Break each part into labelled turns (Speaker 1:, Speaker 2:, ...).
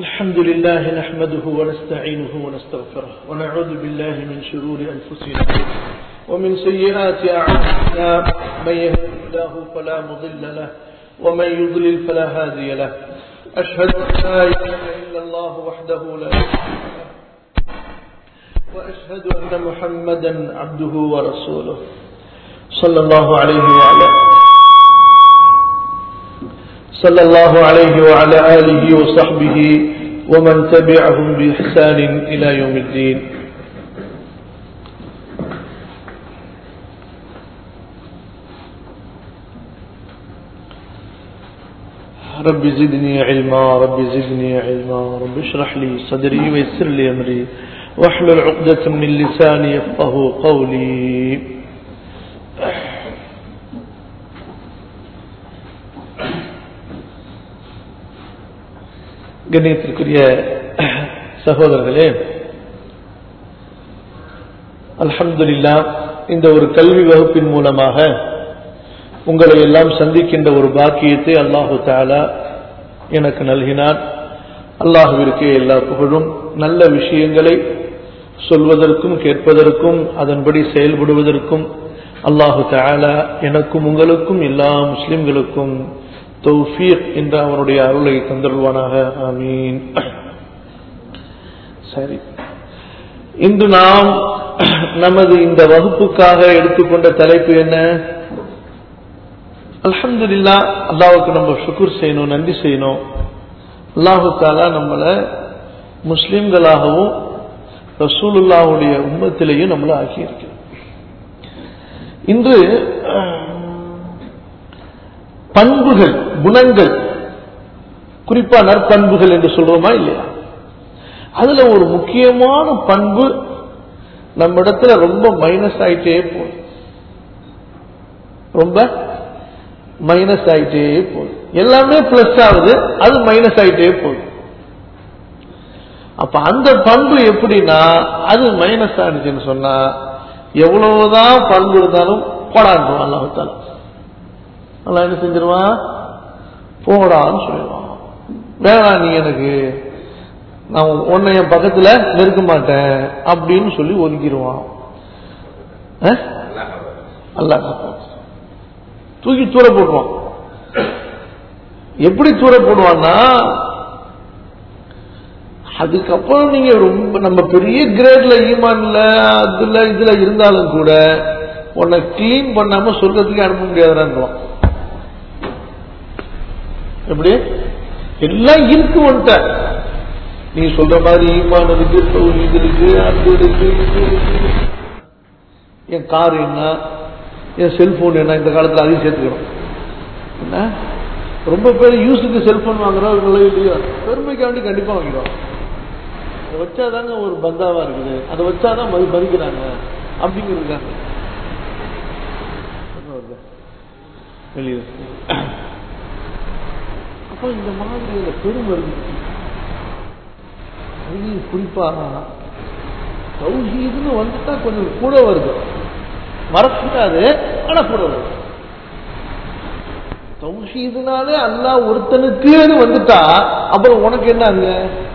Speaker 1: الحمد لله نحمده ونستعينه ونستغفره ونعوذ بالله من شرور أنفسنا ومن سيئات أعمالنا من يهده الله فلا مضل له ومن يضلل فلا هادي له أشهد أن لا إله إلا الله وحده لا شريك له وأشهد أن محمدا عبده ورسوله صلى الله عليه وعلى صلى الله عليه وعلى آله وصحبه ومن تبعهم بإحسان إلى يوم الدين رب زدني علما رب زدني علما رب اشرح لي صدري ويسر لي أمري واحلل عقدة من لساني يفقه قولي கண்ணியத்திற்குரிய சகோதரர்களே அல்ஹம்துலில்லா இந்த ஒரு கல்வி வகுப்பின் மூலமாக உங்களை எல்லாம் சந்திக்கின்ற ஒரு பாக்கியத்தை அல்லாஹு தாலா எனக்கு நல்கினான் அல்லாஹுவிற்கு எல்லா புகழும் நல்ல விஷயங்களை சொல்வதற்கும் கேட்பதற்கும் அதன்படி செயல்படுவதற்கும் அல்லாஹு தாலா எனக்கும் உங்களுக்கும் எல்லா முஸ்லிம்களுக்கும் தௌஃபீக் என்ற அவனுடைய அருளை தந்தருள்வானாக ஆமீன் சரி இன்று நாம் நமது இந்த வகுப்புக்காக எடுத்துக்கொண்ட தலைப்பு என்ன அல்ஹம்துலில்லா அல்லாவுக்கு நம்ம சுக்குர் செய்யணும் நன்றி செய்யணும் அல்லாஹு தாலா நம்மளை முஸ்லிம்களாகவும் ரசூலுல்லாவுடைய உம்மத்திலேயும் நம்மளை ஆக்கியிருக்கிறோம் இன்று பண்புகள் குணங்கள் குறிப்பா நற்பண்புகள் என்று சொல்றோமா இல்லையா அதுல ஒரு முக்கியமான பண்பு நம்ம இடத்துல ரொம்ப மைனஸ் ஆயிட்டே போகுது ரொம்ப மைனஸ் ஆயிட்டே போகுது எல்லாமே பிளஸ் ஆகுது அது மைனஸ் ஆயிட்டே போகுது அப்ப அந்த பண்பு எப்படின்னா அது மைனஸ் ஆனிச்சுன்னு சொன்னா எவ்வளவுதான் பண்பு இருந்தாலும் போடாண்டுவான் அல்லாஹால நல்லா என்ன செஞ்சிருவான் போடான்னு சொல்லிடுவான் வேணாம் நீ எனக்கு நான் உன்னை என் பக்கத்துல நெருக்க மாட்டேன் அப்படின்னு சொல்லி ஒதுக்கிடுவான் அல்ல தூக்கி தூர போடுவான் எப்படி தூர போடுவான்னா அதுக்கப்புறம் நீங்க ரொம்ப நம்ம பெரிய கிரேட்ல ஈமான்ல அதுல இதுல இருந்தாலும் கூட உன்னை கிளீன் பண்ணாம சொர்க்கத்துக்கு அனுப்ப முடியாதுறான் எப்படி எல்லாம் இருக்கு உன்ட்ட நீ சொல்ற மாதிரி ஈமான் இருக்கு இது இருக்கு அது இருக்கு இது இருக்கு என் கார் என்ன என் செல்போன் என்ன இந்த காலத்துல அதையும் சேர்த்துக்கணும் என்ன ரொம்ப பேர் யூஸுக்கு செல்போன் வாங்குறோம் இல்லையோ பெருமைக்காண்டி கண்டிப்பா வாங்கிடுவோம் அதை வச்சாதாங்க ஒரு பந்தாவா இருக்குது அதை வச்சாதான் மதி மதிக்கிறாங்க அப்படிங்கிறதுக்காக வெளியே அப்போ இந்த மாதிரி இந்த பெருமை இருக்கு அது குறிப்பா தௌஹீதுன்னு வந்துட்டா கொஞ்சம் கூட வருது மறக்கூடாது ஆனா கூட வருது தௌஹீதுனாலே அல்லா ஒருத்தனுக்குன்னு வந்துட்டா அப்புறம் உனக்கு என்ன அங்க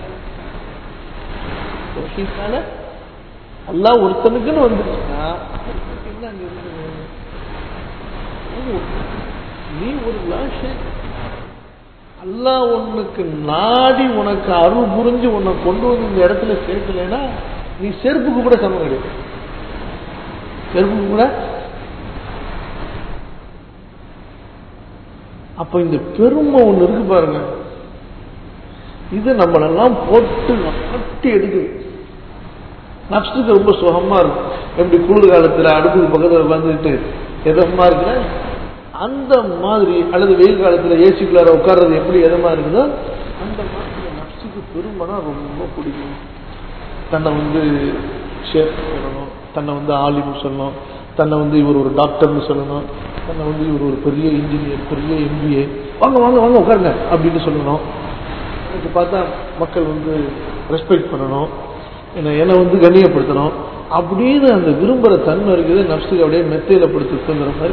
Speaker 1: தௌஹீதுனால அல்லா ஒருத்தனுக்குன்னு வந்துருச்சுன்னா என்ன அங்க இருக்குது நீ ஒரு லாஷன் அல்லா உனக்கு நாடி உனக்கு அருள் புரிஞ்சு உன்னை கொண்டு வந்து இந்த இடத்துல சேர்க்கலைன்னா நீ செருப்புக்கு கூட சமம் கிடையாது செருப்புக்கு கூட அப்ப இந்த பெருமை ஒண்ணு இருக்கு பாருங்க இது நம்மளெல்லாம் போட்டு கட்டி எடுக்குது நப்சுக்கு ரொம்ப சுகமா இருக்கும் எப்படி குளிர் காலத்துல அடுப்புக்கு பக்கத்துல உட்காந்துட்டு எதமா இருக்குன்னா அந்த மாதிரி அல்லது வெயில் காலத்தில் ஏசிக்குள்ளார உட்கார்றது எப்படி எதமா இருக்குதோ அந்த மாதிரி நப்சுக்கு பெருமைனா ரொம்ப பிடிக்கும் தன்னை வந்து ஷேப் சொல்லணும் தன்னை வந்து ஆலிம் சொல்லணும் தன்னை வந்து இவர் ஒரு டாக்டர்னு சொல்லணும் தன்னை வந்து இவர் ஒரு பெரிய இன்ஜினியர் பெரிய எம்பிஏ வாங்க வாங்க வாங்க உட்காருங்க அப்படின்னு சொல்லணும் எனக்கு பார்த்தா மக்கள் வந்து ரெஸ்பெக்ட் பண்ணணும் என்னை என்னை வந்து கண்ணியப்படுத்தணும் அப்படின்னு அந்த விரும்புகிற தன்மை இருக்குது நப்சுக்கு அப்படியே மெத்தையில படுத்து தூங்குற மாதிரி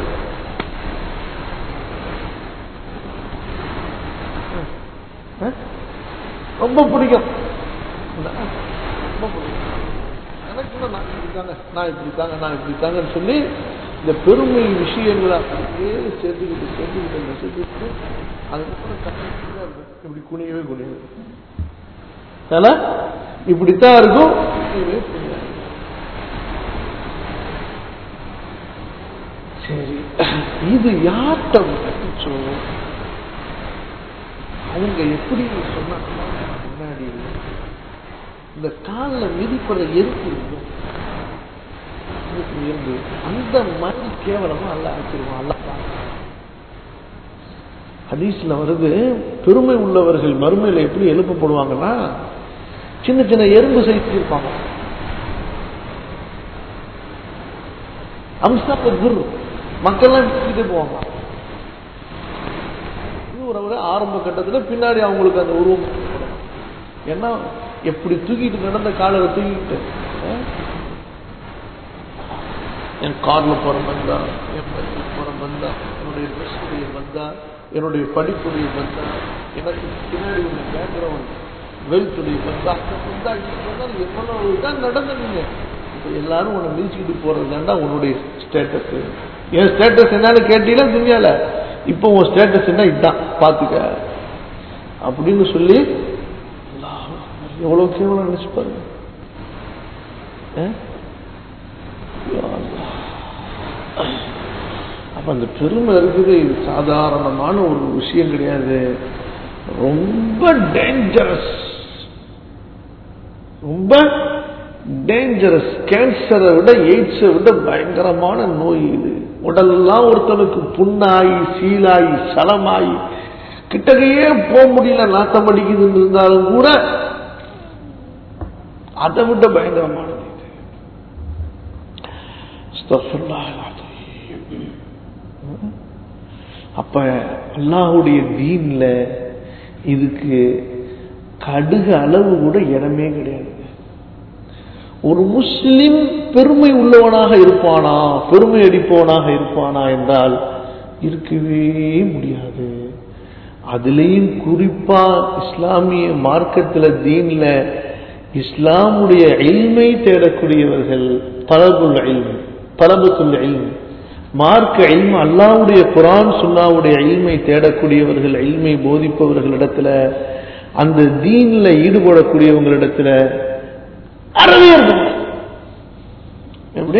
Speaker 1: ரொம்ப பிடிக்கும் ரொம்ப பிடிக்கும் எனக்கு கூட நான் இப்படி தாங்க நான் இப்படி தாங்க நான் இப்படி தாங்கன்னு சொல்லி இந்த பெருமை விஷயங்களை அப்படியே சேர்த்துக்கிட்டு சேர்த்துக்கிட்டு சேர்த்துக்கிட்டு அதுக்கப்புறம் கஷ்டத்துல இருக்கும் இப்படி குனியவே குனியவே தலை இப்படித்தான் இருக்கும் குனியவே குனியாது சரி இது யார்கிட்ட கட்டுச்சோ அவங்க எப்படி சொன்னாங்கன்னா முன்னாடி இந்த காலில் மிதிப்படுற எருப்பு இருக்கும் எறும்பு அந்த மாதிரி கேவலமா அல்ல ஆக்கிடுவான் அல்ல ஹதீஸ்ல வருது பெருமை உள்ளவர்கள் மறுமையில எப்படி எழுப்பப்படுவாங்கன்னா சின்ன சின்ன எறும்பு சைஸ் இருப்பாங்க அம்சா குரு மக்கள்லாம் விட்டுட்டே போவாங்க இது ஒரு ஒரு ஆரம்ப கட்டத்தில் பின்னாடி அவங்களுக்கு அந்த உருவம் ஏற்படும். ஏன்னா எப்படி தூக்கிட்டு நடந்த காலரை தூக்கிட்டு அஹ், என் கார்ல போற பந்தா என் பைக்கில் போற பந்தா என்னுடைய ட்ரெஸ்ஸுடைய பந்தா என்னுடைய படிப்புடைய பந்தா எனக்கு பின்னாடி உள்ள பேக்ரவுண்ட் வெல்த்துடைய பந்தா அந்த பந்தா இந்த பந்தா எவ்வளவு தான் நடந்தீங்க இப்போ எல்லாரும் உன்னை மிதிச்சுக்கிட்டு போறது தாண்டா உன்னுடைய ஸ்டேட்டஸ் என் ஸ்டேட்டஸ் என்னன்னு கேட்டீங்கன்னா துணியால இப்போ உன் ஸ்டேட்டஸ் என்ன இதுதான் பார்த்துக்க அப்படின்னு சொல்லி அல்லாஹ் அக்பர், எவ்வளவு கேவலம் நினைச்சு பாருங்க ஆ? யா அல்லாஹ். அப்ப அந்த பெருமை இருக்குது இது சாதாரணமான ஒரு விஷயம் கிடையாது ரொம்ப டேஞ்சரஸ் ரொம்ப டேஞ்சரஸ் கேன்சரை விட எய்ட்ஸை விட பயங்கரமான நோய் இது உடலெல்லாம் ஒருத்தனுக்கு புண்ணாயி சீலாயி சலமாயி கிட்டகையே போக முடியல நாத்தம் அடிக்குதுன்னு இருந்தாலும் கூட அதை விட பயங்கரமானது இது அஸ்தக்ஃபிருல்லாஹ் அல்-அஸீம். அப்ப அல்லாஹுடைய தீன்ல இதுக்கு கடுகு அளவு கூட இடமே கிடையாது ஒரு முஸ்லிம் பெருமை உள்ளவனாக இருப்பானா பெருமை அடிப்பவனாக இருப்பானா என்றால் இருக்கவே முடியாது அதுலேயும் குறிப்பா இஸ்லாமிய மார்க்கத்தில் தீன்ல இஸ்லாமுடைய இல்மை தேடக்கூடியவர்கள் தலபுல் இல்மை தலபத்துல் இல்மை மார்க்க இல்ம அல்லாவுடைய குரான் சுன்னாவுடைய இல்மை தேடக்கூடியவர்கள் இல்மை போதிப்பவர்களிடத்துல அந்த தீன்ல ஈடுபடக்கூடியவங்களிடத்துல அறவே இருக்கணும் எப்படி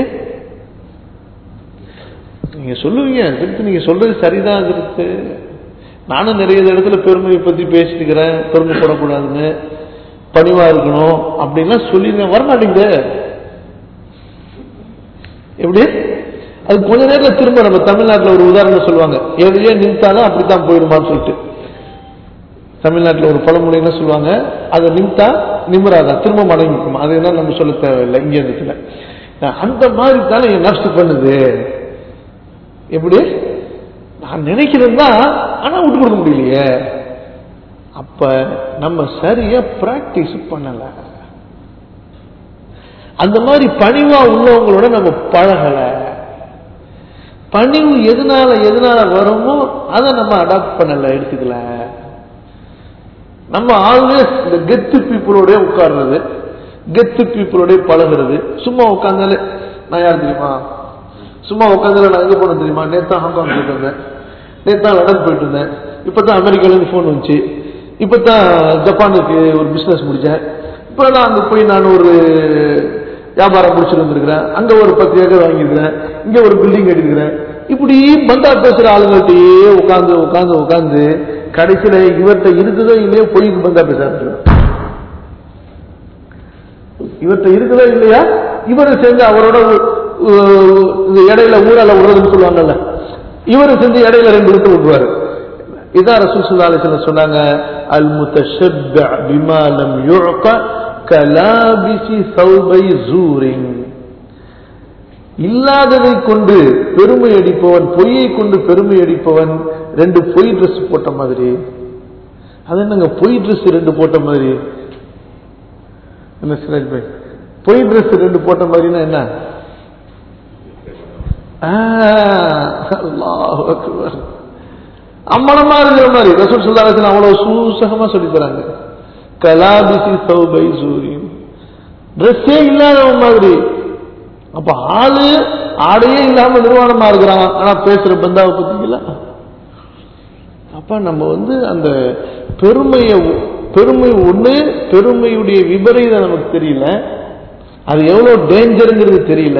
Speaker 1: நீங்க சொல்லுவீங்க திருத்து நீங்க சொல்றது சரிதான் திருத்து நானும் நிறைய இடத்துல பெருமையை பத்தி பேசிட்டு இருக்கிறேன் பெருமைப்படக்கூடாதுன்னு பணிவா இருக்கணும் அப்படின்லாம் சொல்லிருக்கேன் வரமாட்டீங்க எப்படி அது கொஞ்ச நேரத்தில் திரும்ப நம்ம தமிழ்நாட்டில் ஒரு உதாரணம் சொல்லுவாங்க எதையே நிறுத்தாலும் அப்படித்தான் போயிடுமான்னு சொல்லிட்டு தமிழ்நாட்டில் ஒரு பழமொழி என்ன சொல்லுவாங்க அதை நிமித்தா நிமிராதான் திரும்ப மடங்கிக்குமா அது என்ன நம்ம சொல்ல தேவையில்லை இங்க இடத்துல அந்த மாதிரி தானே என் நஷ்டு பண்ணுது எப்படி நான் நினைக்கிறேன் தான் ஆனா விட்டு கொடுக்க முடியலையே அப்ப நம்ம சரியா பிராக்டிஸ் பண்ணல அந்த மாதிரி பணிவா உள்ளவங்களோட நம்ம பழகல பணிவு எதனால எதனால வருமோ அதை நம்ம அடாப்ட் பண்ணல எடுத்துக்கல நம்ம ஆல்வேஸ் இந்த கெத்து பீப்புளோட உட்கார்றது கெத்து பீப்புளோட பழகுறது சும்மா உட்காந்தாலே நான் யார் தெரியுமா சும்மா உட்காந்தால நான் எங்க போனேன் தெரியுமா நேத்தா ஹாங்காங் போயிட்டு இருந்தேன் நேத்தா லண்டன் போயிட்டு இருந்தேன் இப்பதான் அமெரிக்காலேருந்து ஃபோன் வந்துச்சு இப்பதான் ஜப்பானுக்கு ஒரு பிசினஸ் முடிச்சேன் இப்போ நான் அங்கே போய் நான் ஒரு வியாபாரம் முடிச்சுட்டு வந்திருக்கிறேன் அங்க ஒரு பத்து ஏக்கர் வாங்கியிருக்கிறேன் இங்க ஒரு பில்டிங் கட்டிருக்கிறேன் இப்படி பந்தா பேசுற ஆளுங்கள்ட்டயே உட்காந்து உட்காந்து உட்காந்து கடைசியில இவர்கிட்ட இருக்குதோ இல்லையோ பொய்க்கு பந்தா பேச ஆரம்பிச்சிடும் இவர்கிட்ட இருக்குதோ இல்லையா இவரை சேர்ந்து அவரோட உ- இந்த இடையில ஊரால விடுறதுன்னு சொல்லுவாங்கல்ல இவரை சேர்ந்து இடையில ரெண்டு விட்டு விட்டுருவாரு இதான் ரசூல் ஸல்லல்லாஹு அலைஹி வஸல்லம் சொன்னாங்க அல் முத்தஷப்ப பிமா லம் யுஅக கலாபிசி சௌபை ஜூரின் இல்லாததை கொண்டு பெருமை அடிப்பவன் பொய்யை கொண்டு பெருமை அடிப்பவன் ரெண்டு பொய் Dress போட்ட மாதிரி அது என்னங்க பொய் Dress ரெண்டு போட்ட மாதிரி என்ன சிராஜ் பாய் பொய் Dress ரெண்டு போட்ட மாதிரினா என்ன ஆ, அல்லாஹ் அக்பர் அம்மனமா இருக்கிற மாதிரி ரசூல் சுல்லாசன் அவ்வளவு சூசகமா சொல்லி தராங்க கலாபிசி சௌபை சூரியன் ட்ரெஸ்ஸே இல்லாதவன் மாதிரி அப்ப ஆளு ஆடையே இல்லாம நிர்வாணமா இருக்கிறான் ஆனா பேசுற பந்தாவை பத்தீங்களா அப்ப நம்ம வந்து அந்த பெருமையை பெருமை ஒண்ணு பெருமையுடைய விபரீதம் நமக்கு தெரியல அது எவ்வளவு டேஞ்சருங்கிறது தெரியல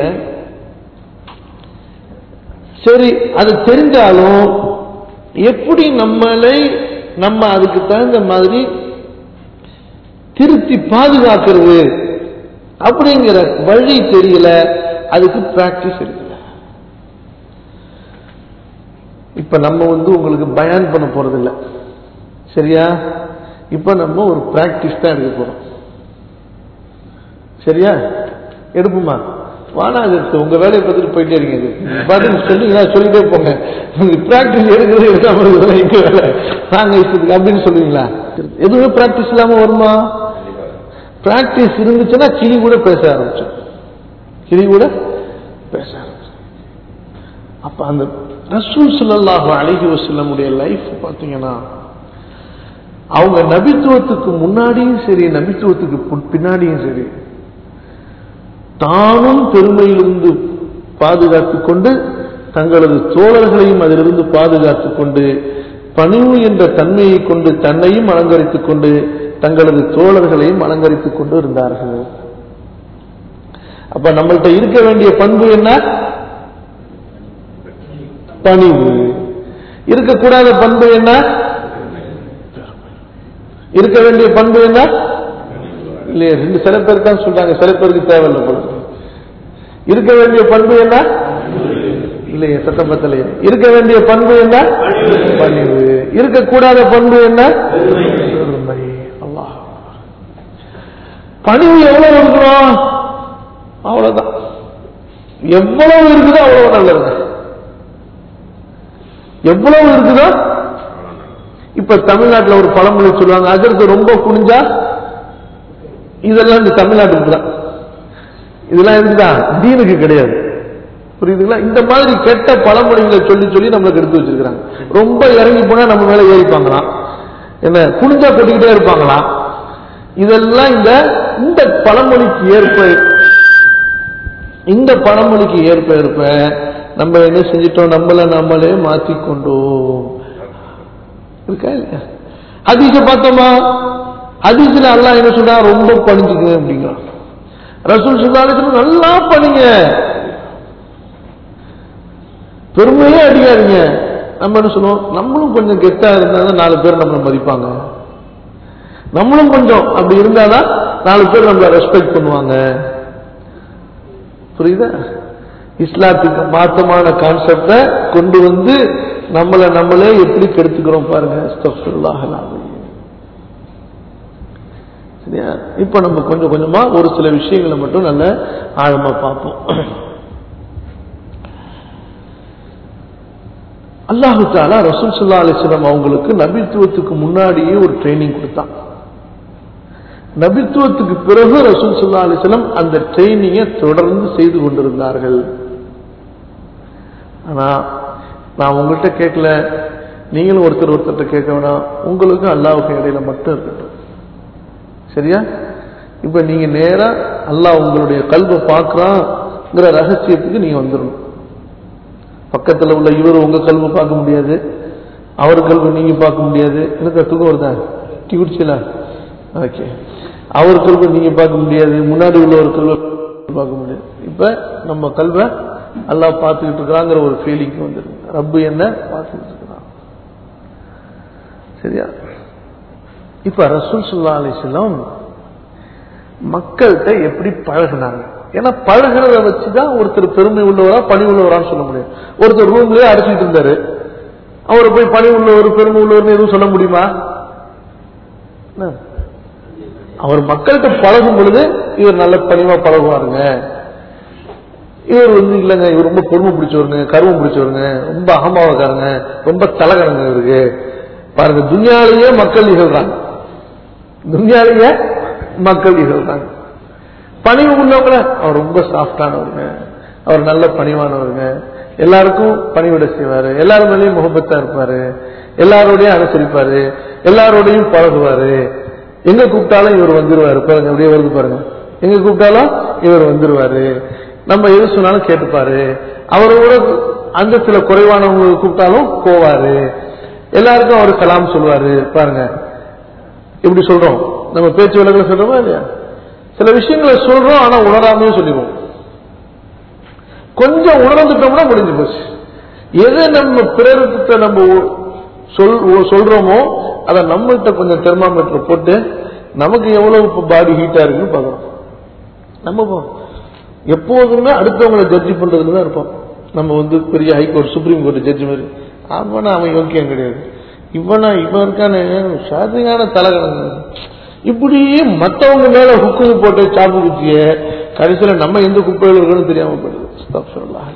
Speaker 1: சரி அது தெரிஞ்சாலும் எப்படி நம்மளை நம்ம அதுக்கு தகுந்த மாதிரி திருத்தி பாதுகாக்கிறது அப்படிங்கிற வழி தெரியல அதுக்கு பிராக்டிஸ் இருக்கல இப்ப நம்ம வந்து உங்களுக்கு பயான் பண்ண போறது இல்ல சரியா இப்ப நம்ம ஒரு பிராக்டிஸ் தான் எடுக்க போறோம் சரியா எடுப்புமா வானா அது இருக்கு. உங்க வேலையை பார்த்துட்டு போயிட்டே இருக்கீங்க இது. பதில் சொல்லுங்க சொல்லிட்டே போங்க பிராக்டிஸ் எடுக்கிறது எடுக்காம இருக்கிறது எங்க வேலை நாங்க இஷ்டத்துக்கு அப்படின்னு சொல்லுவீங்களா எதுவுமே பிராக்டிஸ் இல்லாம வருமா பிராக்டிஸ் இருந்துச்சுன்னா கிளி கூட பேச ஆரம்பிச்சோம் கிளி கூட பேச ஆரம்பிச்சோம் அப்ப அந்த ரசூல் ஸல்லல்லாஹு அலைஹி வஸல்லமுடைய லைஃப் பாத்தீங்கன்னா அவங்க நபித்துவத்துக்கு முன்னாடியும் சரி நபித்துவத்துக்கு பு- பின்னாடியும் சரி தானும் பெருமையிலிருந்து பாதுகாத்துக் கொண்டு தங்களது தோழர்களையும் அதிலிருந்து பாதுகாத்துக் கொண்டு பணிவு என்ற தன்மையை கொண்டு தன்னையும் அலங்கரித்துக் கொண்டு தங்களது தோழர்களையும் அலங்கரித்துக் கொண்டு இருந்தார்கள் அப்ப நம்மள்ட்ட இருக்க வேண்டிய பண்பு என்ன பணிவு இருக்கக்கூடாத பண்பு என்ன இருக்க வேண்டிய பண்பு என்ன இல்லையே ரெண்டு சில பேர் தான் சொல்றாங்க சில பேருக்கு தேவையில்லை போல இருக்கு. இருக்க வேண்டிய பண்பு என்ன இல்லையே சத்தம் பத்தலையே இருக்க வேண்டிய பண்பு என்ன பணிவு இருக்கக்கூடாத பண்பு என்ன பெருமை அல்லாஹ் பணிவு எவ்வளவு இருக்கணும் அவ்வளவுதான் எவ்வளவு இருக்குதோ அவ்வளவு நல்லது எவ்வளவு இருக்குதோ இப்ப தமிழ்நாட்டுல ஒரு பழமொழி சொல்லுவாங்க அதற்கு ரொம்ப குனிஞ்சா இதெல்லாம் இந்த தமிழ்நாட்டுக்கு தான் இதெல்லாம் இருக்குதா தீனுக்கு கிடையாது புரியுதுங்களா இந்த மாதிரி கெட்ட பழமொழிகளை சொல்லி சொல்லி நம்மளுக்கு எடுத்து வச்சிருக்காங்க ரொம்ப இறங்கி போனா நம்ம மேல ஏறிப்பாங்களாம் என்ன குனிஞ்சா கொட்டிக்கிட்டே இருப்பாங்களாம் இதெல்லாம் இந்த இந்த பழமொழிக்கு ஏற்ப இந்த பழமொழிக்கு ஏற்ப ஏற்ப நம்ம என்ன செஞ்சிட்டோம் நம்மள நம்மளே மாத்திக்கொண்டோம் இருக்கா இல்லையா ஹதீஸ பார்த்தோமா ஹதீஸ்ல அல்லாஹ் என்ன சொல்றா ரொம்ப பணிஞ்சுங்க அப்படிங்கிறான் ரசூல் சுல்லாலும் நல்லா பண்ணுங்க பெருமையே அடிக்காதீங்க நம்ம என்ன சொல்லுவோம் நம்மளும் கொஞ்சம் கெத்தா இருந்தாதான் நாலு பேர் நம்மளை மதிப்பாங்க நம்மளும் கொஞ்சம் அப்படி இருந்தாதான் நாலு பேர் நம்மளை ரெஸ்பெக்ட் பண்ணுவாங்க புரியுதா இஸ்லாத்துக்கு மாற்றமான கான்செப்டை கொண்டு வந்து நம்மளை நம்மளே எப்படி கெடுத்துக்கிறோம் பாருங்க அஸ்தக்ஃபிருல்லாஹ் அல்-அலீம். சரியா இப்ப நம்ம கொஞ்சம் கொஞ்சமா ஒரு சில விஷயங்களை மட்டும் நல்ல ஆழமா பார்ப்போம் அல்லாஹு தாலா ரசூல் ஸல்லல்லாஹு அலைஹி வஸல்லம் அவங்களுக்கு நபித்துவத்துக்கு முன்னாடியே ஒரு ட்ரைனிங் கொடுத்தான் நபித்துவத்துக்கு பிறகு ரசூல் ஸல்லல்லாஹு அலைஹி வஸல்லம் அந்த ட்ரைனிங்கை தொடர்ந்து செய்து கொண்டிருந்தார்கள் ஆனா நான் உங்கள்கிட்ட கேட்கல நீங்களும் ஒருத்தர் ஒருத்தர்கிட்ட கேட்க வேணாம் உங்களுக்கும் அல்லாவுக்கும் இடையில மட்டும் இருக்கட்டும் சரியா இப்ப நீங்க நேரா அல்லாஹ் உங்களுடைய கல்வை பார்க்கறாங்கிற ரகசியத்துக்கு நீங்க வந்துடணும் பக்கத்துல உள்ள இவர் உங்க கல்வை பார்க்க முடியாது அவர் கல்வை நீங்க பார்க்க முடியாது எனக்கு தூக்கம் வருதா டீ குடிச்சல ஓகே அவர் கல்வை நீங்க பார்க்க முடியாது முன்னாடி உள்ள ஒரு கல்வை பார்க்க முடியாது இப்ப நம்ம கல்வை அல்லாஹ் பார்த்துக்கிட்டு இருக்கிறாங்கிற ஒரு ஃபீலிங் வந்துருக்கு ரப்பு என்ன பார்த்துக்கிட்டு இருக்கிறான் சரியா இப்ப ரசூல் சுல்லா அலிஸ்லாம் மக்கள்கிட்ட எப்படி பழகுனாங்க ஏன்னா பழகிறத வச்சுதான் ஒருத்தர் பெருமை உள்ளவரா பணி உள்ளவரான்னு சொல்ல முடியும் ஒருத்தர் ரூம்லயே அடிச்சுட்டு இருந்தாரு அவரை போய் பணி உள்ளவர் பெருமை உள்ளவர்னு எதுவும் சொல்ல முடியுமா என்ன? அவர் மக்கள்கிட்ட பழகும் பொழுது இவர் நல்ல பணிவா பழகுவாருங்க இவர் வந்து இல்லைங்க இவர் ரொம்ப பொறுமை பிடிச்சவருங்க கருவம் பிடிச்சவருங்க ரொம்ப அகமாவக்காரங்க ரொம்ப தலகரங்க இவருக்கு பாருங்க துனியாலேயே மக்கள் இகழ்றாங்க துனியாலேயே மக்கள் இகழ்றாங்க பணிவு உள்ளவங்கள அவர் ரொம்ப சாஃப்டானவருங்க அவர் நல்ல பணிவானவருங்க எல்லாருக்கும் பணிவிட செய்வாரு எல்லாரும் மேலேயும் முகப்பத்தா இருப்பாரு எல்லாரோடையும் அனுசரிப்பாரு எல்லாரோடையும் பழகுவாரு எங்க கூப்பிட்டாலும் இவர் வந்துருவாரு பாருங்க அப்படியே வருது பாருங்க எங்க கூப்பிட்டாலும் இவர் வந்துருவாரு நம்ம எது சொன்னாலும் கேட்டுப்பாரு அவரோட அந்த சில குறைவானவங்க கூப்பிட்டாலும் போவாரு எல்லாருக்கும் அவர் சலாம் சொல்லுவாரு பாருங்க இப்படி சொல்றோம் நம்ம பேச்சு வழக்கில் சொல்றோமா இல்லையா சில விஷயங்களை சொல்றோம் ஆனா உணராமையே சொல்லிடுவோம் கொஞ்சம் உணர்ந்துட்டோம்னா முடிஞ்சு போச்சு எது நம்ம பிறர்கிட்ட நம்ம ஒ- சொல் ஒ- சொல்றோமோ அதை நம்மள்கிட்ட கொஞ்சம் தெர்மாமீட்டர் போட்டு நமக்கு எவ்வளவு இப்ப பாடி ஹீட்டா இருக்குன்னு பார்க்கணும் நம்ம போ- எப்போதுமே அடுத்தவங்களை ஜட்ஜி பண்றதுல தான் இருப்போம் நம்ம வந்து பெரிய ஹைகோர்ட் சுப்ரீம் கோர்ட் ஜட்ஜி மாதிரி அவனா அவன் யோக்கியம் கிடையாது இவனா இவன் இருக்கானே சாதியான தலைகணங்க இப்படி மத்தவங்க மேல ஹுக்கு போட்டு சாப்பு குச்சிய கடைசியில நம்ம எந்த குப்பையில் இருக்கணும் தெரியாம போயிடுது அஸ்தக்ஃபிருல்லாஹ்.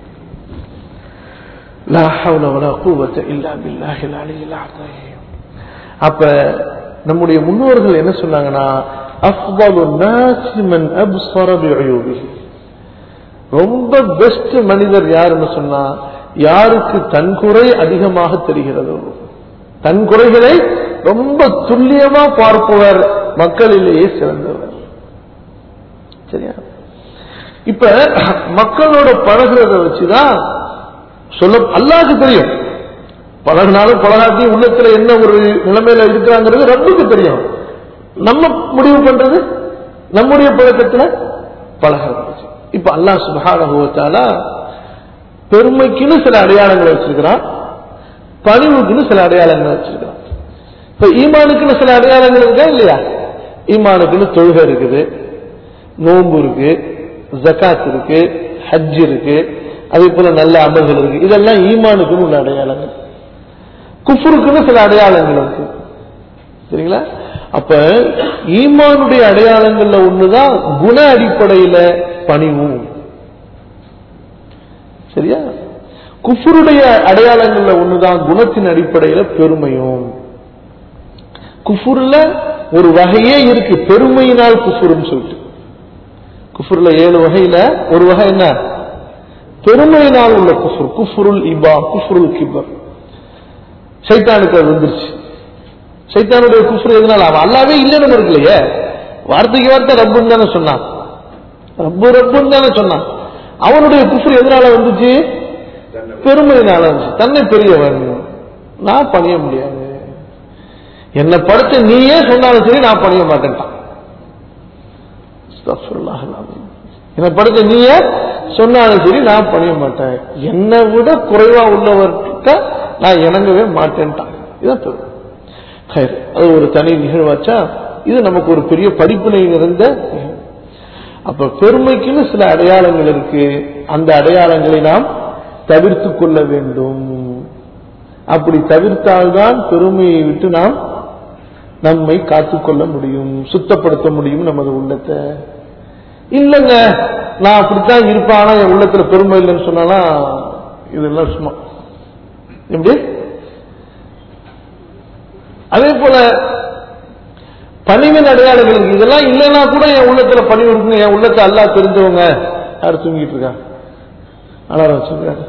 Speaker 1: லா ஹவ்ல வலா குவத்த இல்லா பில்லாஹில் அலியில் அஸீம். அப்ப நம்முடைய முன்னோர்கள் என்ன சொன்னாங்கன்னா அஃபலு நாசி மன் அப்ஸர பிஉயூபிஹி ரொம்ப பெஸ்ட் மனிதர் யாருன்னு சொன்னா யாருக்கு தன் குறை அதிகமாக தெரிகிறதோ தன் குறைகளை ரொம்ப துல்லியமா பார்ப்பவர் மக்களிலேயே சிறந்தவர் சரியா இப்ப மக்களோட பழகுறத வச்சுதான் சொல்ல அல்லாஹ்க்கு தெரியும் பழகினாலும் பழகாட்டியும் உள்ளத்துல என்ன ஒரு நிலைமையில இருக்கிறாங்கிறது ரப்புக்கு தெரியும் நம்ம முடிவு பண்றது நம்முடைய பழக்கத்துல பழகிறது வச்சு. இப்ப அல்லாஹ் சுப்ஹானஹு வ தஆலா பெருமைக்குன்னு சில அடையாளங்களை வச்சிருக்கிறான் பணிவுக்குன்னு சில அடையாளங்களை வச்சிருக்கிறான் இப்ப ஈமானுக்குன்னு சில அடையாளங்கள் இருக்கா இல்லையா ஈமானுக்குன்னு தொழுகை இருக்குது நோன்பு இருக்கு ஜகாத் இருக்கு ஹஜ் இருக்கு அதே போல நல்ல அமல்கள் இருக்கு இதெல்லாம் ஈமானுக்குன்னு உள்ள அடையாளங்கள் குஃபுருக்குன்னு சில அடையாளங்கள் இருக்கு சரிங்களா அப்ப ஈமானுடைய அடையாளங்கள்ல ஒண்ணுதான் குண அடிப்படையில பணிவும் சரியா குஃபுருடைய அடையாளங்கள்ல ஒண்ணுதான் குணத்தின் அடிப்படையில பெருமையும் குஃபுர்ல ஒரு வகையே இருக்கு பெருமையினால் குஃபுருன்னு சொல்லிட்டு குஃபுர்ல ஏழு வகையில ஒரு வகை என்ன பெருமையினால் உள்ள குஃபுர் குஃபுருல் இபா குஃபுருல் கிபர் சைத்தானுக்கு அது வந்துருச்சு சைத்தானுடைய குஃபுர் எதனால அவன் அல்லாவே இல்லைன்னு இருக்கலையே வார்த்தைக்கு வார்த்தை ரப்புன்னு தானே சொன்னான் ரப்பு ரப்புன்னு தானே சொன்னான் அவனுடைய குஃபுர் எதனால வந்துச்சு பெருமையினால வந்துச்சு தன்னை பெரியவன் நான் பணிய முடியாது என்னை படுத்து நீயே சொன்னாலும் சரி நான் பணிய மாட்டேன்ட்டான் அஸ்தக்ஃபிருல்லாஹ் அல்-அஸீம். என்னை படுத்து நீயே சொன்னாலும் சரி நான் பணிய மாட்டேன் என்னை விட குறைவா உள்ளவர்கிட்ட நான் இணங்கவே மாட்டேன்ட்டான் இதான் பெருமை ஹைர். அது ஒரு தனி நிகழ்வாச்சா இது நமக்கு ஒரு பெரிய படிப்பினை நிறைந்த நிகழ்வு. அப்ப பெருமைக்குன்னு சில அடையாளங்கள் இருக்கு அந்த அடையாளங்களை நாம் தவிர்த்து கொள்ள வேண்டும் அப்படி தவிர்த்தால்தான் பெருமையை விட்டு நாம் நம்மை காத்துக்கொள்ள முடியும் சுத்தப்படுத்த முடியும் நமது உள்ளத்தை இல்லைங்க நான் அப்படித்தான் இருப்பேன் ஆனா என் உள்ளத்துல பெருமை இல்லைன்னு சொன்னாலாம் இதெல்லாம் சும்மா எப்படி அதே போல பணிவின் அடையாளங்கள் இருக்கு இதெல்லாம் இல்லைன்னா கூட என் உள்ளத்துல பணிவு இருக்குங்க என் உள்ளத்தை அல்லா தெரிஞ்சவங்க யார் தூங்கிட்டு இருக்கா அலாரம் வச்சிருக்காரு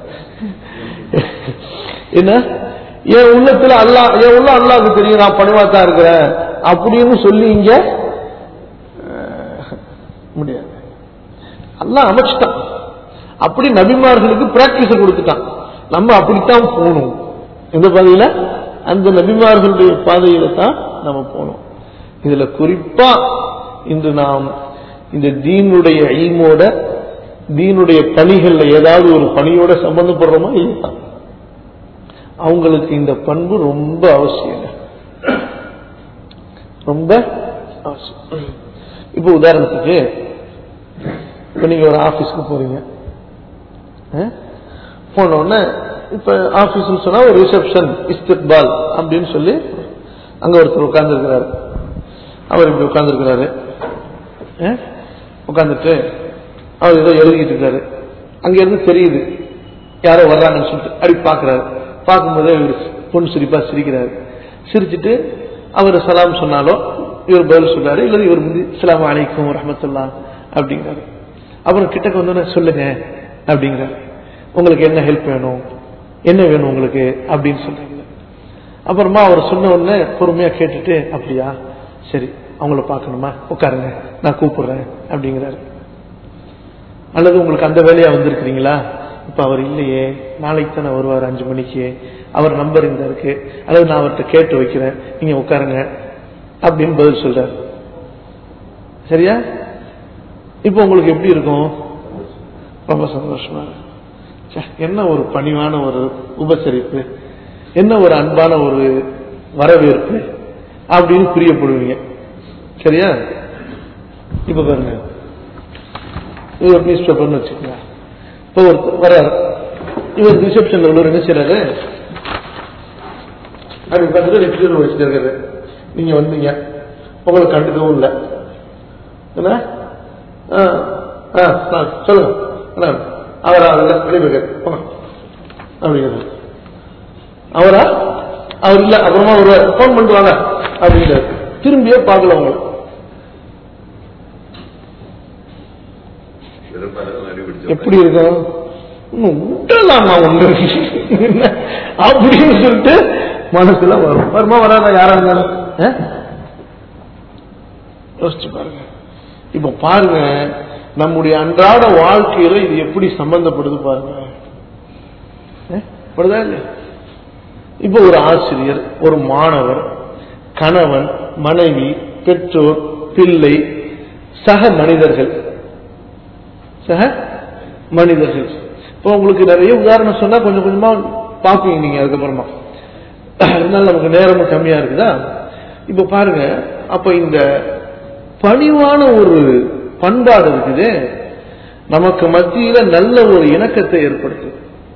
Speaker 1: என்ன என் உள்ளத்துல அல்லா என் உள்ள அல்லாவுக்கு தெரியும் நான் பணிவா தான் இருக்கிறேன் அப்படின்னு சொல்லி இங்க அஹ், முடியாது அல்லாஹ் அமைச்சிட்டான் அப்படி நபிமார்களுக்கு பிராக்டிஸ் கொடுத்துட்டான் நம்ம அப்படித்தான் போகணும் எந்த பாதையில அந்த நபிமார்களுடைய பாதையில தான் நம்ம போகணும் இதுல குறிப்பா இன்று நாம் இந்த தீனுடைய இல்மோட தீனுடைய பணிகள்ல ஏதாவது ஒரு பணியோட சம்பந்தப்படுறோமா இல்லையா அவங்களுக்கு இந்த பண்பு ரொம்ப அவசியம் ரொம்ப அவசியம் இப்போ உதாரணத்துக்கு இப்ப நீங்க ஒரு ஆபீஸ்க்கு போறீங்க அஹ், போன உடனே இப்ப ஆபீஸ்னு சொன்னா ஒரு ரிசப்ஷன் இஸ்திக்பால் அப்படின்னு சொல்லி அங்க ஒருத்தர் உட்கார்ந்துருக்கிறாரு அவர் இப்படி உட்கார்ந்துருக்கிறாரு உட்கார்ந்துட்டு அவர் ஏதோ எழுதிட்டு இருக்காரு அங்க இருந்து தெரியுது யாரோ வர்றாங்கன்னு சொல்லிட்டு அப்படி பாக்குறாரு பார்க்கும்போதே இவர் பொண்ணு சிரிப்பா சிரிக்கிறாரு சிரிச்சிட்டு அவர் சலாம் சொன்னாலோ இவர் பதில் சொல்றாரு இல்லது இவர் முந்தி சலாம் அலைக்கும் ரஹமத்துல்லா அப்படிங்கிறாரு அப்புறம் கிட்டக்கு வந்தோடனே சொல்லுங்க அப்படிங்கிறாரு உங்களுக்கு என்ன ஹெல்ப் வேணும் என்ன வேணும் உங்களுக்கு அப்படின்னு சொல்றீங்க அப்புறமா அவர் சொன்ன உடனே பொறுமையா கேட்டுட்டு அப்படியா சரி அவங்கள பார்க்கணுமா உட்காருங்க நான் கூப்பிடுறேன் அப்படிங்கிறாரு அல்லது உங்களுக்கு அந்த வேலையா வந்திருக்கிறீங்களா இப்ப அவர் இல்லையே நாளைக்கு தானே வருவார் அஞ்சு மணிக்கு அவர் நம்பர் இந்த இருக்கு அல்லது நான் அவர்கிட்ட கேட்டு வைக்கிறேன் நீங்க உட்காருங்க அப்படின்னு பதில் சொல்றாரு சரியா இப்போ உங்களுக்கு எப்படி இருக்கும் ரொம்ப சந்தோஷமா இருக்கு. ச்சே, என்ன ஒரு பணிவான ஒரு உபசரிப்பு என்ன ஒரு அன்பான ஒரு வரவேற்பு அப்படின்னு பிரியப்படுவீங்க சரியா இப்ப பாருங்க இது ஒரு நியூஸ் பேப்பர்னு வச்சுக்கோங்க இப்போ ஒரு வர்றாரு இவர் ரிசப்ஷன்ல உள்ளவர் என்ன செய்யறாரு அப்படி பார்த்துட்டு ரிசப்ஷன் வச்சுட்டு இருக்காரு நீங்க வந்தீங்க உங்களை கண்டுக்கவும் இல்லை என்ன ஆ, ஆ, ஆ, சொல்லுங்க என்ன அவரா இல்ல வெளியே போயிருக்காரு போங்க அப்படிங்கிறாரு அவரா அவர் இல்ல அப்புறமா ஒரு ஃபோன் பண்ணிட்டு வாங்க அப்படிங்கிறாரு திரும்பியே பார்க்கல அவங்க எப்படி இருக்கும் இன்னும் விட்டலாமா ஒண்ணு என்ன? அப்படின்னு சொல்லிட்டு மனசுல வரும் வருமா வராதா யாரா இருந்தாலும் ஆ? யோசிச்சு பாருங்க இப்ப பாருங்க நம்முடைய அன்றாட வாழ்க்கையில இது எப்படி சம்பந்தப்படுது பாருங்க ஆ? படுதா இல்லையா இப்ப ஒரு ஆசிரியர் ஒரு மாணவர் கணவன் மனைவி பெற்றோர் பிள்ளை சக மனிதர்கள் சக மனிதர்கள் இப்போ உங்களுக்கு நிறைய உதாரணம் சொன்னா கொஞ்சம் கொஞ்சமா பார்ப்பீங்க நீங்க அதுக்கப்புறமா இருந்தாலும் நமக்கு நேரமும் கம்மியா இருக்குதா இப்ப பாருங்க அப்ப இந்த பணிவான ஒரு பண்பாடு இருக்குது நமக்கு மத்தியில நல்ல ஒரு இணக்கத்தை ஏற்படுத்துது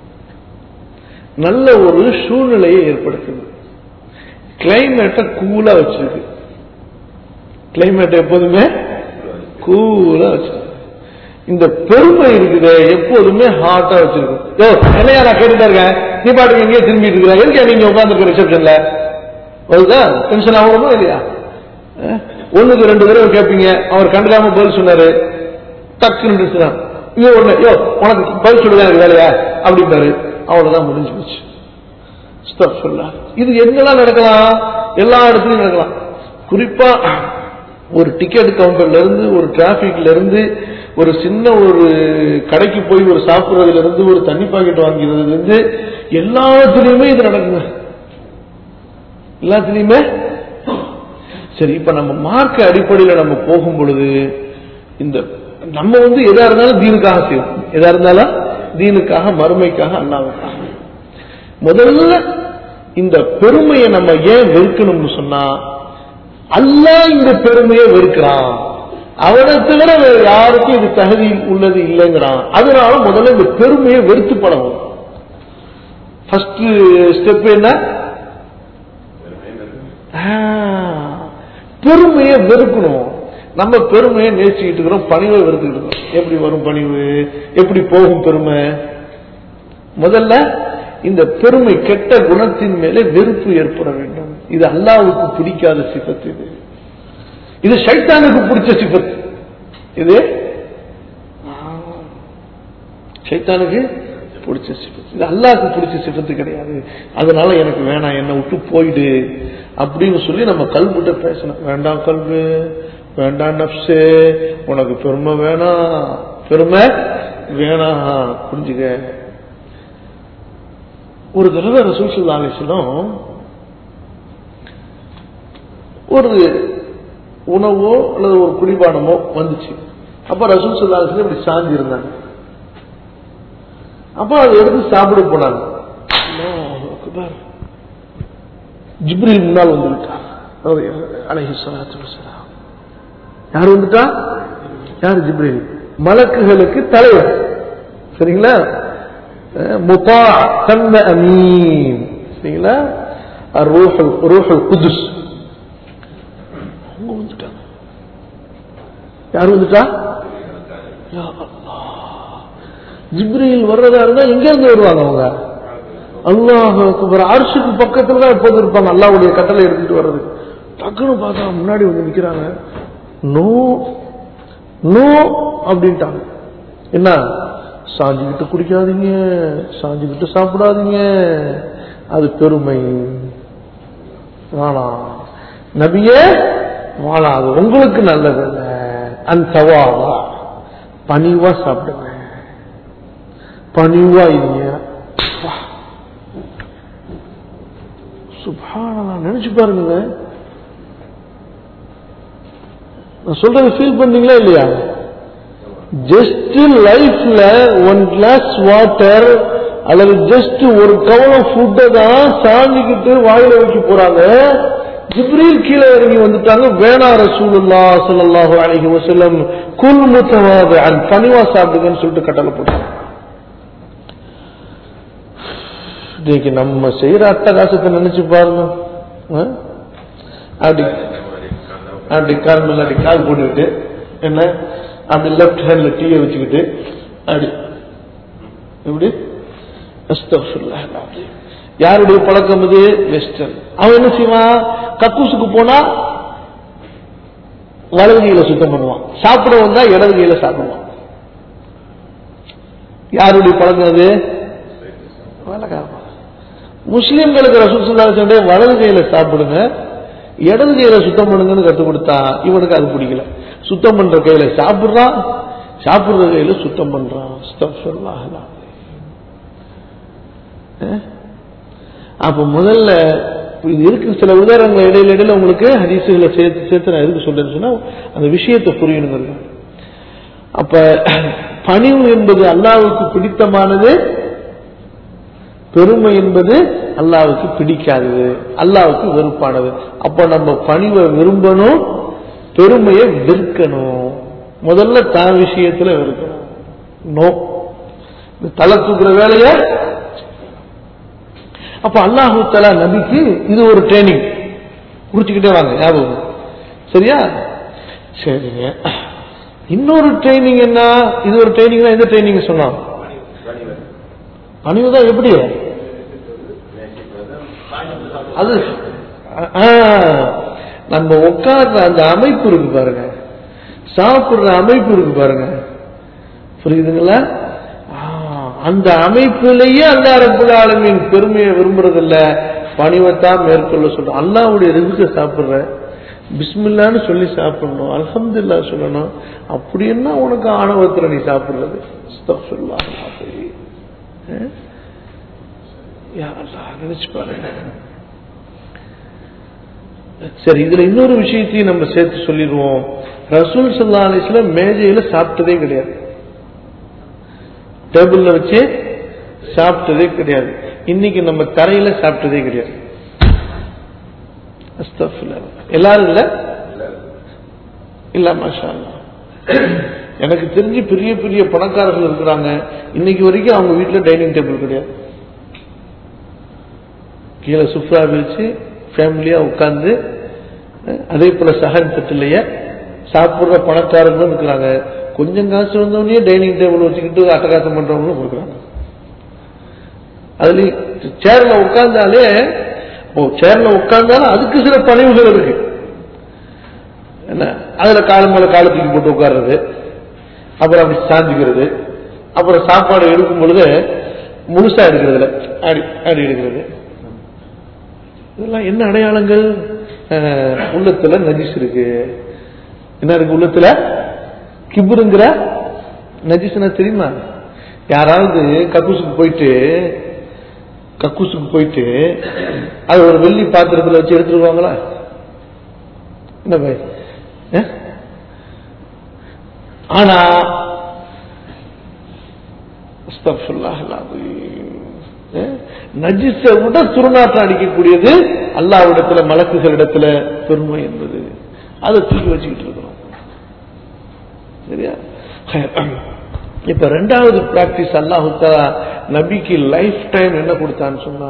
Speaker 1: நல்ல ஒரு சூழ்நிலையை ஏற்படுத்துது கிளைமேட்டை கூலா வச்சிருக்கு கிளைமேட் எப்போதுமே கூலா வச்சிருக்கு இந்த பெருமை இருக்குது எப்போதுமே ஹாட்டா வச்சிருக்கும் யோ என்னையா நான் கேட்டுட்டே இருக்கேன் நீ பாட்டுக்கு எங்கேயே திரும்பிட்டு இருக்கிற எதுக்கு நீங்க உட்காந்துருக்க ரிசப்ஷன்ல வருதா டென்ஷன் ஆகணுமா இல்லையா அஹ், ஒண்ணுக்கு ரெண்டு தடவை கேட்பீங்க அவர் கண்டுக்காம பதில் சொன்னாரு டக்குன்னு நிறுத்தினா ஐயோ ஒண்ணு யோ உனக்கு பதில் சொல்லுதான் எனக்கு வேலையா அப்படின்னாரு அவ்வளவுதான் முடிஞ்சு போச்சு அஸ்தக்ஃபிருல்லாஹ். இது எங்கெல்லாம் நடக்கலாம் எல்லா இடத்துலயும் நடக்கலாம் குறிப்பா ஒரு டிக்கெட் கவுண்டர்ல இருந்து ஒரு டிராபிக்ல இருந்து ஒரு சின்ன ஒரு கடைக்கு போய் ஒரு சாப்பிடுறதுல இருந்து ஒரு தண்ணி பாக்கெட் வாங்கிறதுல இருந்து எல்லாத்துலயுமே இது நடக்குங்க எல்லாத்துலயுமே சரி இப்ப நம்ம மார்க்க அடிப்படையில நம்ம போகும் பொழுது இந்த நம்ம வந்து எதா இருந்தாலும் தீனுக்காக செய்வோம் எதா இருந்தாலும் தீனுக்காக மறுமைக்காக அண்ணாவுக்காக முதல்ல இந்த பெருமையை நம்ம ஏன் வெறுக்கணும்னு சொன்னா அல்லாஹ் இந்த பெருமையை வெறுக்கிறான் அவனை தவிர வேற யாருக்கும் இது தகுதி உள்ளது இல்லைங்கிறான் அதனால முதல்ல இந்த பெருமையை வெறுத்து பழகும் ஃபர்ஸ்ட் ஸ்டெப் என்ன ஆ, பெருமையை வெறுக்கணும் நம்ம பெருமையை நேசிக்கிட்டு இருக்கிறோம் பணிவை வெறுத்துக்கிட்டு இருக்கிறோம் எப்படி வரும் பணிவு எப்படி போகும் பெருமை முதல்ல இந்த பெருமை கெட்ட குணத்தின் மேலே வெறுப்பு ஏற்பட வேண்டும் இது அல்லாவுக்கு பிடிக்காத சிபத்து இது இது சைத்தானுக்கு பிடிச்ச சிபத்து இது சைத்தானுக்கு பிடிச்ச சிபத்து இது அல்லாஹ்க்கு பிடிச்ச சிபத்து கிடையாது அதனால எனக்கு வேணாம் என்னை விட்டு போயிடு அப்படின்னு சொல்லி நம்ம கல்விட்ட பேசணும் வேண்டாம் கல்வி வேண்டாம் நப்சு உனக்கு பெருமை வேணாம் பெருமை வேணாம் புரிஞ்சுக்க ஒரு தடவை ரசூல் ஸல்லல்லாஹு அலைஹி வஸல்லம் ஒரு உணவோ அல்லது ஒரு குடிபானமோ வந்துச்சு அப்ப ரசூல் ஸல்லல்லாஹு அலைஹி வஸல்லம் இப்படி சாஞ்சி இருந்தாங்க அப்ப அதை எடுத்து சாப்பிட போனாங்க அல்லாஹ் அக்பர். ஜிப்ரீல் முன்னால் வந்து விட்டார் அலைஹி ஸலாத்து வஸலாம் யார் வந்துட்டா யார் ஜிப்ரீல் மலக்குகளுக்கு தலைவர் சரிங்களா முத்தா தன்ன அமீன் சரிங்களா ரூஹ் ரூஹ் குதுஸ் அவங்க வந்துட்டாங்க யார் வந்துட்டா யா அல்லாஹ். ஜிப்ரீல் வர்றதா இருந்தா எங்க இருந்து வருவாங்க அவங்க அல்லாஹ் அக்பர் அரிசுக்கு பக்கத்துல தான் எப்போது இருப்பாங்க அல்லாஹ்வுடைய கட்டளை எடுத்துட்டு வர்றது டக்குன்னு பார்த்தா முன்னாடி வந்து நிக்கிறாங்க நோ நோ அப்படின்ட்டாங்க என்ன சாஞ்சுக்கிட்டு குடிக்காதீங்க சாஞ்சுக்கிட்டு சாப்பிடாதீங்க அது பெருமை வேணாம் நபியே வாழாம் அது உங்களுக்கு நல்லது இல்ல அந்தவாவா பணிவா சாப்பிடுங்க பணிவா இருங்க சுபானா நினைச்சு பாருங்க நான் சொல்றது ஃபீல் பண்ணீங்களா இல்லையா ஜஸ்ட் லைஃப்ல ஒன் கிளாஸ் வாட்டர் அல்லது ஜஸ்ட் ஒரு கவலம் ஃபுட்டை தான் சாமிக்கிட்டு வாயில வைக்க போறாங்க ஜிப்ரீல் கீழே இறங்கி வந்துட்டாங்க வேணா ரசூலுல்லா ஸல்லல்லாஹு அலைஹி வஸல்லம் குல் முத்தவாது அன் பணிவா சாப்பிடுங்கன்னு சொல்லிட்டு கட்டளை போட்டாங்க இன்னைக்கு நம்ம செய்யற அட்டகாசத்தை நினைச்சு பாருங்க ஆ? அப்படி அப்படி கால் மேல அப்படி கால் போட்டுக்கிட்டு என்ன அப்படி லெஃப்ட் ஹேண்ட்ல டீயை வச்சுக்கிட்டு அப்படி எப்படி அஸ்தக்ஃபிருல்லாஹ் அல்-அஸீம். யாருடைய பழக்கம் இது வெஸ்டர்ன் அவன் என்ன செய்வான் கக்கூசுக்கு போனா வலது கையில சுத்தம் பண்ணுவான் சாப்பிட வந்தா இடது கையில சாப்பிடுவான் யாருடைய பழக்கம் அது வலகாரமா. முஸ்லிம்களுக்கு ரசூல் சொன்ன வலது கையில சாப்பிடுங்க இடது கையில சுத்தம் பண்ணுங்கன்னு கற்றுக் கொடுத்தா இவனுக்கு அது பிடிக்கல சுத்தம் பண்ற கையில சாப்பிடுறான் சாப்பிடுற கையில சுத்தம் பண்றான் அஸ்தக்ஃபிருல்லாஹ் அல்-அஸீம். அஹ்? அப்ப முதல்ல இது இருக்கு சில உதாரணங்கள் இடையில இடையில உங்களுக்கு ஹதீசுகளை சேர்த்து சேர்த்து நான் எதுக்கு சொல்றேன்னு சொன்னா அந்த விஷயத்தை புரியணுங்கிறது அப்ப பணிவு என்பது அல்லாவுக்கு பிடித்தமானது பெருமை என்பது அல்லாவுக்கு பிடிக்காதது அல்லாவுக்கு வெறுப்பானது அப்ப நம்ம பணிவை விரும்பணும் பெருமையை வெறுக்கணும் முதல்ல தான் விஷயத்துல வெறுக்கணும் நோ இந்த தலை தூக்குற வேலைய அப்ப அல்லாஹு தலா நபிக்கு இது ஒரு ட்ரைனிங் குறிச்சுக்கிட்டே வாங்க ஞாபகம் சரியா சரிங்க இன்னொரு ட்ரைனிங் என்ன இது ஒரு ட்ரைனிங் எந்த ட்ரைனிங் சொன்னான் பணிவுதான் எப்படி அது ஆ, நம்ம உட்கார்ற அந்த அமைப்பு இருக்கு பாருங்க சாப்பிடுற அமைப்பு இருக்கு பாருங்க புரியுதுங்களா ஆ, அந்த அமைப்பிலேயே அல்லா ரப்புல் ஆலமீன் பெருமையை விரும்புறதில்ல பணிவைத்தான் மேற்கொள்ள சொல்றோம் அல்லாவுடைய ரிசுக்க சாப்பிடுற பிஸ்மில்லான்னு சொல்லி சாப்பிடணும் அல்ஹம்துலில்லாஹ் சொல்லணும் அப்படி என்ன உனக்கு ஆணவத்துல நீ சாப்பிடுறது அஸ்தக்ஃபிருல்லாஹ் அல்-அஸீம். அஹ்? யா அல்லாஹ், நினைச்சு பாருங்க சரி இதுல இன்னொரு விஷயத்தையும் நம்ம சேர்த்து சொல்லிடுவோம் ரசூல் சல்லா அலிஸ்லாம் மேஜையில சாப்பிட்டதே கிடையாது டேபிள்ல வச்சு சாப்பிட்டதே கிடையாது இன்னைக்கு நம்ம தரையில சாப்பிட்டதே கிடையாது அஸ்தக்ஃபிருல்லாஹ். எல்லாரும் இல்ல இல்ல மாஷா அல்லாஹ். எனக்கு தெரிஞ்சு பெரிய பெரிய பணக்காரர்கள் இருக்கிறாங்க இன்னைக்கு வரைக்கும் அவங்க வீட்டுல டைனிங் டேபிள் கிடையாது கீழே சுப்ரா விரிச்சு ஃபேமிலியா உட்கார்ந்து அஹ், அதே போல சஹன் தட்டிலேயே சாப்பிடுற பணக்காரங்களும் இருக்கிறாங்க கொஞ்சம் காசு வந்தவனே டைனிங் டேபிள் வச்சுக்கிட்டு அட்டகாசம் பண்றவங்களும் இருக்கிறாங்க அதுலயும் சேர்ல உட்கார்ந்தாலே ஓ சேர்ல உட்கார்ந்தாலும் அதுக்கு சில பணிவுகள் இருக்கு என்ன அதுல காலம் மேல காலை தூக்கி போட்டு உட்கார்றது அப்புறம் அப்படி சாஞ்சிக்கிறது அப்புறம் சாப்பாடு எடுக்கும் பொழுது முழுசா எடுக்கிறதுல அடி அடி எடுக்கிறது இதெல்லாம் என்ன அடையாளங்கள் அஹ், உள்ளத்துல நஜிஸ் இருக்கு என்ன இருக்கு உள்ளத்துல கிபுருங்கிற நஜிஸ்னா தெரியுமா யாராவது கக்கூசுக்கு போயிட்டு கக்கூசுக்கு போயிட்டு அது ஒரு வெள்ளி பாத்திரத்துல வச்சு எடுத்துருவாங்களா என்ன பாய் அஹ்? ஆனா அஸ்தக்ஃபிருல்லாஹ் அல்-அஸீம். அஹ்? நஜிஸை விட துருநாற்றம் அடிக்கக்கூடியது அல்லாவிடத்துல மலக்குகளிடத்துல பெருமை என்பது அதை தூக்கி வச்சுக்கிட்டு இருக்கிறோம் சரியா இப்ப ரெண்டாவது பிராக்டிஸ் அல்லாஹு தஆலா நபிக்கு லைஃப் டைம் என்ன கொடுத்தான்னு சொன்னா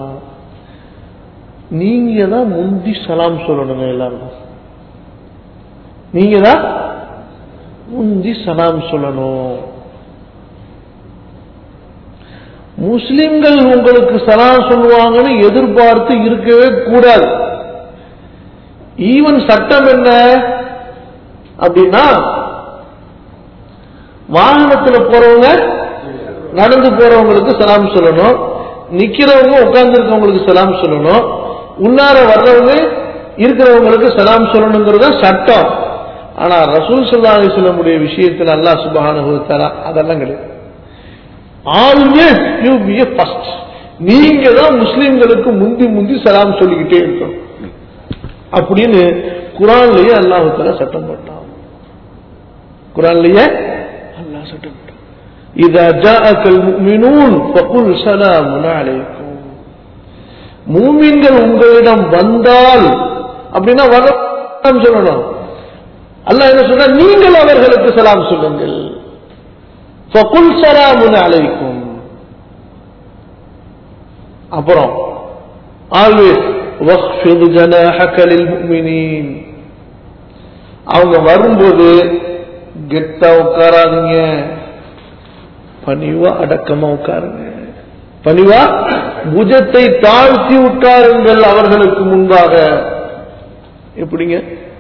Speaker 1: நீங்க தான் முந்தி சலாம் சொல்லணுங்க எல்லாருக்கும் நீங்க தான் முந்தி சலாம் சொல்லணும் முஸ்லிம்கள் உங்களுக்கு சலாம் சொல்லுவாங்கன்னு எதிர்பார்த்து இருக்கவே கூடாது ஈவன் சட்டம் என்ன அப்படின்னா வாகனத்துல போறவங்க நடந்து போறவங்களுக்கு சலாம் சொல்லணும் நிக்கிறவங்க உட்கார்ந்து இருக்கவங்களுக்கு சலாம் சொல்லணும் உள்ளார வர்றவங்க இருக்கிறவங்களுக்கு சலாம் சொல்லணுங்கிறது சட்டம் ஆனா ரசூல் சல்லா அலிஸ்லமுடைய விஷயத்தில் அல்லாஹ் சுபஹானஹு தஆலா அதெல்லாம் கிடையாது ஆல்வேஸ் யூ பி ஃபர்ஸ்ட் நீங்க தான் முஸ்லிம்களுக்கு முந்தி முந்தி சலாம் சொல்லிக்கிட்டே இருக்கணும் அப்படின்னு குரான்லயே அல்லாஹ் தஆலா சட்டம் போட்டான் குரான்லயே அல்லாஹ் சட்டம் போட்டான் இதா ஜாஅக்கல் முஃமினூன் ஃபகுல் ஸலாமுன் அலைக்கும் மூமின்கள் உங்களிடம் வந்தால் அப்படின்னா வரம் சொல்லணும் அல்லாஹ் என்ன சொன்னா நீங்கள் அவர்களுக்கு சலாம் சொல்லுங்கள் ஃபகுல் ஸலாமுன் அலைக்கும் அப்புறம் ஆல்வேஸ் வக்ஃபிது ஜனாஹக லில் முஃமினீன் அவங்க வரும்போது கெட்டா உட்காராதீங்க பணிவா அடக்கமா உட்காருங்க பணிவா புஜத்தை தாழ்த்தி உட்காருங்கள் அவர்களுக்கு முன்பாக எப்படிங்க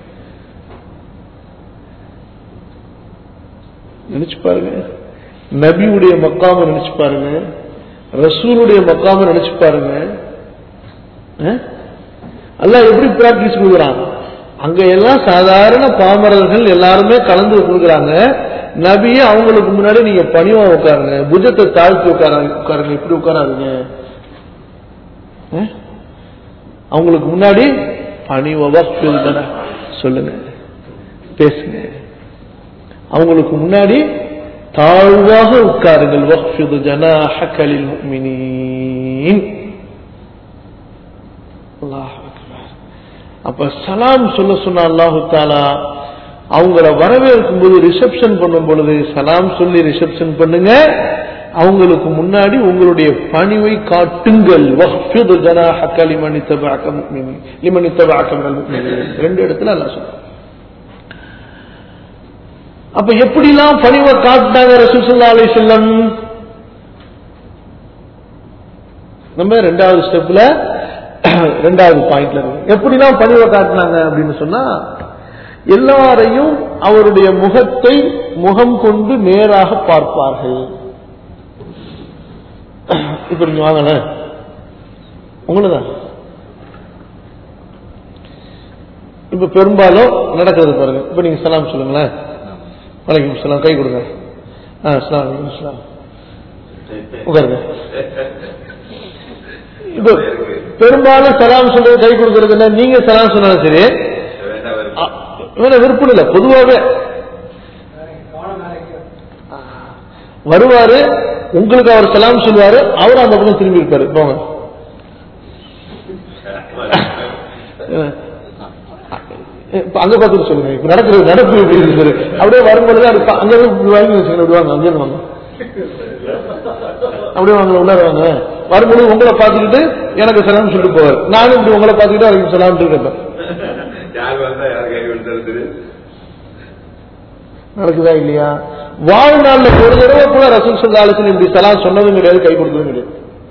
Speaker 1: நினைச்சு பாருங்க நபியுடைய மக்காம நினைச்சு பாருங்க ரசூலுடைய மக்காம நினைச்சு பாருங்க அஹ்? அல்லாஹ் எப்படி பிராக்டிஸ் கொடுக்குறான் அங்க எல்லாம் சாதாரண பாமரர்கள் எல்லாருமே கலந்து கொடுக்குறாங்க நபியே அவங்களுக்கு முன்னாடி நீங்க பணிவா உட்காருங்க புஜத்தை தாழ்த்தி உட்கார உட்காருங்க இப்படி உட்காராதுங்க அஹ்? அவங்களுக்கு முன்னாடி பணிவா சொல்லுங்க பேசுங்க அவங்களுக்கு முன்னாடி தாழ்வாக உட்காருங்கள் வக்ஃபிது ஜனாஹக லில் முஃமினீன் அல்லாஹ் அக்பர். அப்ப சலாம் சொல்ல சொன்ன அல்லாஹு தாலா அவங்கள வரவேற்கும் போது ரிசப்ஷன் பண்ணும் பொழுது சலாம் சொல்லி ரிசப்ஷன் பண்ணுங்க அவங்களுக்கு முன்னாடி உங்களுடைய பணிவை காட்டுங்கள் வக்ஃபிது ஜனாஹக லிமன் இத்தபஅக முஃமினீன் லிமன் இத்தபஅக மினல் முஃமினீன் ரெண்டு இடத்துல அல்லாஹ் சொல்றான் அப்ப எப்படிலாம் பணிவை காட்டினாங்க ரசூலுல்லாஹி அலைஹி வஸல்லம் நம்ம ரெண்டாவது ஸ்டெப்ல ரெண்டாவது பாயிண்ட்ல இருக்கு எப்படிலாம் பணிவை காட்டினாங்க அப்படின்னு சொன்னா எல்லாரையும் அவருடைய முகத்தை முகம் கொண்டு நேராக பார்ப்பார்கள் இப்ப நீங்க வாங்கல உங்களதான் இப்ப பெரும்பாலும் நடக்கிறது பாருங்க இப்ப நீங்க சலாம் சொல்லுங்களேன் வலைக்கும் சலாம் கை கொடுங்க ஆ சலாம் வலைக்கும் சலாம் உட்காருங்க இப்போ பெரும்பாலும் சலாம் சொல்றது கை கொடுக்கறது இல்ல நீங்க சலாம் சொன்னாலும் சரி அ, இவன விருப்பம் இல்ல பொதுவாகவே வருவாரு உங்களுக்கு அவர் சலாம் சொல்லுவாரு அவர் அந்த பக்கம் திரும்பி இருப்பாரு போங்க இப்ப அங்க பார்த்துட்டு சொல்லுங்க இப்ப நடக்கிறது நடப்பு எப்படி இருக்குது அப்படியே வரும்பொழுது அது பா- அங்க இருந்து இப்படி வாங்கி வச்சுக்கணும் இப்படி வாங்க அங்கே இருந்து வாங்க அப்படியே வாங்க உள்ளார வாங்க வரும்பொழுது உங்களை பார்த்துக்கிட்டு எனக்கு சலாம் சொல்லிட்டு போவார் நானும் இப்படி உங்களை பார்த்துக்கிட்டு அவருக்கு சலாம் இருப்பேன்
Speaker 2: யார் வந்தா யார் கை கொடுத்தது
Speaker 1: நடக்குதா இல்லையா வாழ்நாள்ல ஒரு தடவை கூட ரசூல் சல்லா அலிஸ்லாம் இப்படி சலாம் சொன்னதும் கிடையாது கை கொடுத்ததும் கிடையாது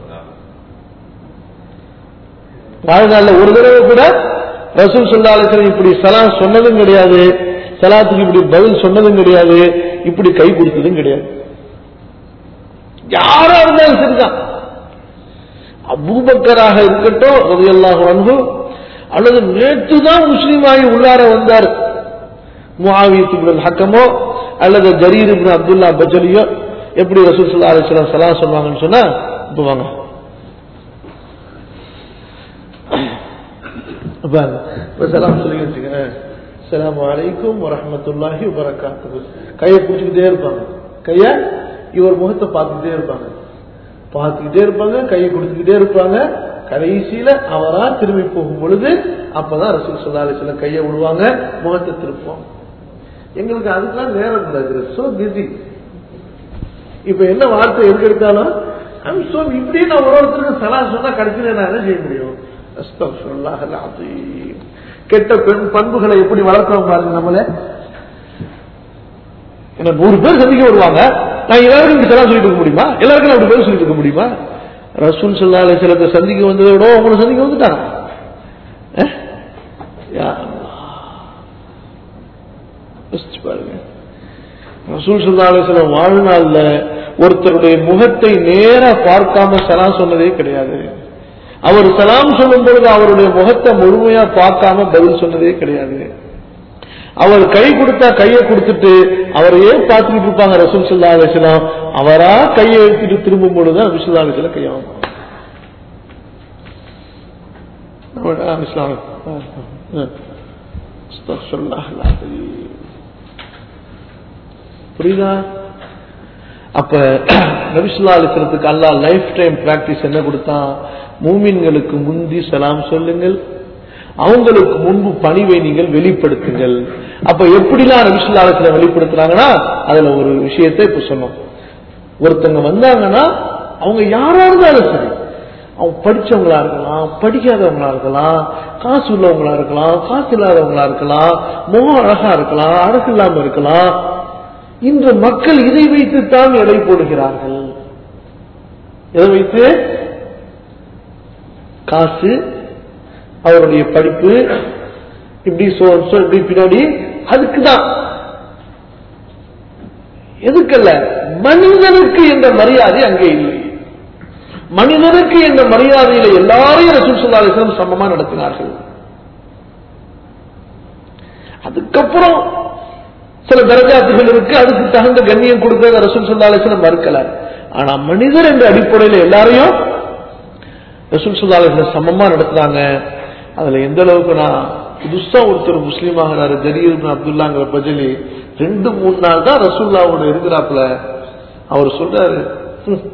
Speaker 1: வாழ்நாள்ல ஒரு தடவை கூட ரசூல் சல்லா அலிஸ்லாம் இப்படி சலாம் சொன்னதும் கிடையாது சலாத்துக்கு இப்படி பதில் சொன்னதும் கிடையாது இப்படி கை கொடுத்ததும் கிடையாது யாரா இருந்தாலும் சரிதான் அபூபக்கராக இருக்கட்டும் ரலியல்லாஹு அன்ஹு அல்லது நேற்று தான் முஸ்லீம் ஆகி உள்ளார வந்தார் முஆவியத் இப்னு ஹக்கமோ அல்லது ஜரீர் இப்னு அப்துல்லா பஜலியோ எப்படி ரசூல் ஸல்லல்லாஹு அலைஹி வஸல்லம் சலாம் சொன்னாங்கன்னு சொன்னா இப்ப வாங்க பாருங்க இப்ப சலாம் சொல்லி வச்சுக்கங்க அஸ்ஸலாமு அலைக்கும் வரஹ்மத்துல்லாஹி வபரகாத்துஹு கையை பிடிச்சிக்கிட்டே இருப்பாங்க கைய இவர் முகத்தை பார்த்துக்கிட்டே இருப்பாங்க பார்த்துக்கிட்டே இருப்பாங்க கையை கொடுத்துக்கிட்டே இருப்பாங்க கடைசியில அவரா திரும்பி போகும் பொழுது அப்பதான் ரசூல் ஸல்லல்லாஹு அலைஹி வஸல்லம் கையை விடுவாங்க முகத்தை திருப்புவாங்க எங்களுக்கு அதுக்கெல்லாம் நேரம் இல்லை சோ பிஸி இப்ப என்ன வார்த்தை எதுக்கு எடுத்தாலும் I'm so இப்படி நான் ஒரு ஒருத்தருக்கு சலா சொன்னா கடைசியில நான் என்ன செய்ய முடியும் அஸ்தக்ஃபிருல்லாஹ் அல்-அஸீம். கெட்ட பெண் பண்புகளை எப்படி வளர்க்கிறோம் பாருங்க நம்மள என்ன நூறு பேர் சந்திக்க வருவாங்க நான் எல்லாருக்கும் இப்படி சலாம் சொல்லிட்டு இருக்க முடியுமா எல்லாருக்கும் நான் அப்படி பேர் சொல்லிட்டு இருக்க முடியுமா ரசூல் சல்லா அலிஸ்லத்தை சந்திக்க வந்ததை விட உங்களை சந்திக்க வந்துட்டாங்க அஹ்? யா அல்லாஹ். யோசிச்சு பாருங்க ரசூல் சல்லா அலிஸ்லாம் வாழ்நாள்ல ஒருத்தருடைய முகத்தை நேரா பார்க்காம சலா சொன்னதே கிடையாது அவர் சலாம் சொல்லும் பொழுது அவருடைய முகத்தை முழுமையா பார்க்காம பதில் சொன்னதே கிடையாது அவர் கை கொடுத்தா கையை கொடுத்துட்டு அவரையே பார்த்துக்கிட்டு இருப்பாங்க ரசூல் சல்லா அலிஸ்லாம் அவரா கையை எடுத்துட்டு திரும்பும் பொழுது நபி சொல்லா அலிஸ்லாம் கையாகும் இஸ்லாம் அஸ்தக்ஃபிருல்லாஹ் அல்-அஸீம். புரியுதா அப்ப நபிசுல்லா அலிஸ்லத்துக்கு அல்லாஹ் லைஃப் டைம் பிராக்டிஸ் என்ன கொடுத்தான் மூமின்களுக்கு முந்தி சலாம் சொல்லுங்கள் அவங்களுக்கு முன்பு பணிவை நீங்கள் வெளிப்படுத்துங்கள் அப்ப எப்படிலாம் நபிசுல்லா அலிஸ்லாம் வெளிப்படுத்துறாங்கன்னா அதுல ஒரு விஷயத்தை இப்ப சொன்னோம் ஒருத்தங்க வந்தாங்கன்னா அவங்க யாரா இருந்தாலும் சரி அவங்க படிச்சவங்களா இருக்கலாம் படிக்காதவங்களா இருக்கலாம் காசு உள்ளவங்களா இருக்கலாம் காசு இல்லாதவங்களா இருக்கலாம் முகம் அழகா இருக்கலாம் அழகு இல்லாம இருக்கலாம் இன்று மக்கள் இதை வைத்துத்தான் எடை போடுகிறார்கள் எதை வைத்து காசு அவருடைய படிப்பு இப்படி சோ சோ இப்படி பின்னாடி அதுக்குதான் எதுக்கல்ல மனிதனுக்கு என்ற மரியாதை அங்கே இல்லை மனிதனுக்கு என்ற மரியாதையில எல்லாரையும் ரசூல் ஸல்லல்லாஹு அலைஹி வஸல்லம் சமமா நடத்தினார்கள் அதுக்கப்புறம் சில தரஜாத்துகள் இருக்கு அதுக்கு தகுந்த கண்ணியம் கொடுக்கறத ரசூல் ஸல்லல்லாஹு அலைஹி வஸல்லம் மறுக்கல ஆனா மனிதர் என்ற அடிப்படையில் எல்லாரையும் ரசூல் ஸல்லல்லாஹு அலைஹி வஸல்லம் சமமா நடத்துறாங்க அதுல எந்த அளவுக்கு நான் புதுசா ஒருத்தர் முஸ்லீம் ஆகிறாரு ஜரீர் இப்னு அப்துல்லாங்கிற பஜலி ரெண்டு மூணு நாள் தான் ரசூல்லாவோட இருக்கிறாப்புல அவர் சொல்றாரு "ஹம்,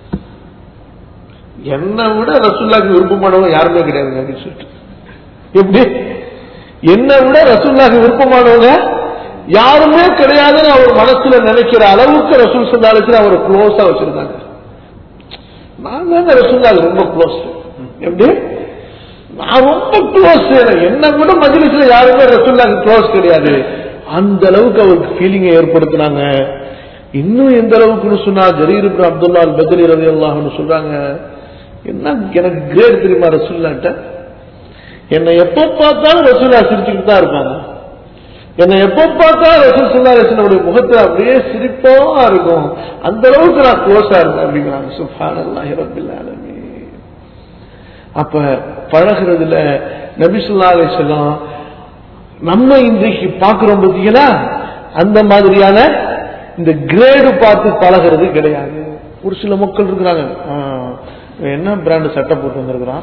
Speaker 1: என்னை விட ரசூல்லாக்கு விருப்பமானவங்க யாருமே கிடையாதுங்க அப்படின்னு சொல்லிட்டு எப்படி என்னை விட ரசூல்லாக்கு விருப்பமானவங்க யாருமே கிடையாதுன்னு அவர் மனசுல நினைக்கிற அளவுக்கு ரசூல் சந்தாலத்தில் அவர் க்ளோஸா வச்சிருக்காங்க நான் தாங்க ரசூல்லாக்கு ரொம்ப க்ளோஸ் எப்படி நான் ரொம்ப க்ளோஸ் என்னை விட மஜ்லிஸ்ல யாருமே ரசூல்லாக்கு க்ளோஸ் கிடையாது அந்த அளவுக்கு அவருக்கு ஃபீலிங்கை ஏற்படுத்தினாங்க இன்னும் எந்த அளவுக்குன்னு சொன்னா ஜரீர் இப்னு அப்துல்லா அல் பத்ரி ரவி அல்லாஹ்னு சொல்றாங்க என்ன எனக்கு கிரேட் தெரியுமா ரசூல்லாட்ட என்னை எப்ப பார்த்தாலும் ரசூல்லா சிரிச்சுக்கிட்டு தான் இருப்பாங்க என்னை எப்ப பார்த்தாலும் ரசூல் சுல்லா ரசனுடைய முகத்துல அப்படியே சிரிப்பா இருக்கும் அந்த அளவுக்கு நான் க்ளோஸா இருந்தேன் அப்படிங்கிறாங்க சுஃபானல்லாஹி ரப்பில் ஆலமீன் அப்ப பழகுறதுல நபிசுல்லா அலிஸ்லாம் நம்ம இன்றைக்கு பார்க்கிறோம் பார்த்தீங்களா அந்த மாதிரியான இந்த கிரேடு பார்த்து பழகிறது கிடையாது ஒரு சில மக்கள் இருக்கிறாங்க ஆ, இவன் என்ன பிராண்ட் சட்டை போட்டு வந்திருக்கிறான்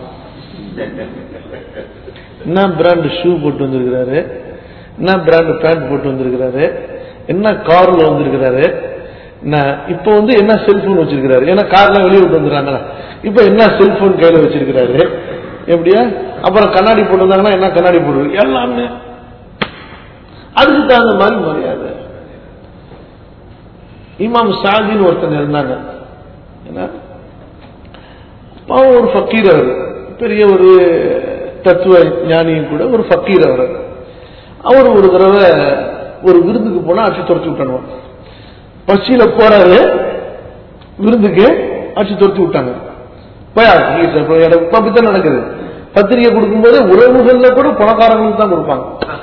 Speaker 1: என்ன பிராண்ட் ஷூ போட்டு வந்திருக்கிறாரு என்ன பிராண்ட் பேண்ட் போட்டு வந்திருக்கிறாரு என்ன கார்ல வந்திருக்கிறாரு என்ன இப்போ வந்து என்ன செல்போன் வச்சிருக்கிறாரு ஏன்னா கார்ல வெளியே விட்டு வந்துடுறாங்களா இப்போ என்ன செல்போன் கையில வச்சிருக்கிறாரு எப்படியா அப்புறம் கண்ணாடி போட்டு வந்தாங்கன்னா என்ன கண்ணாடி போட்டு எல்லாமே அதுக்கு தகுந்த மாதிரி மரியாதை இமாம் சாதின்னு ஒருத்தங்க இருந்தாங்க என்ன பாவம் ஒரு ஃபக்கீர் அவர் பெரிய ஒரு தத்துவ ஞானியும் கூட ஒரு ஃபக்கீர் அவர் அவர் ஒரு தடவை ஒரு விருந்துக்கு போனா அடிச்சு துரத்தி விட்டானுவான் பசியில போறாரு விருந்துக்கு அடிச்சு துரத்தி விட்டாங்க போயா எனக்கு அப்படித்தான் நடக்குது பத்திரிகை கொடுக்கும்போது உறவுகள்ல கூட பணக்காரங்களுக்கு தான் கொடுப்பாங்க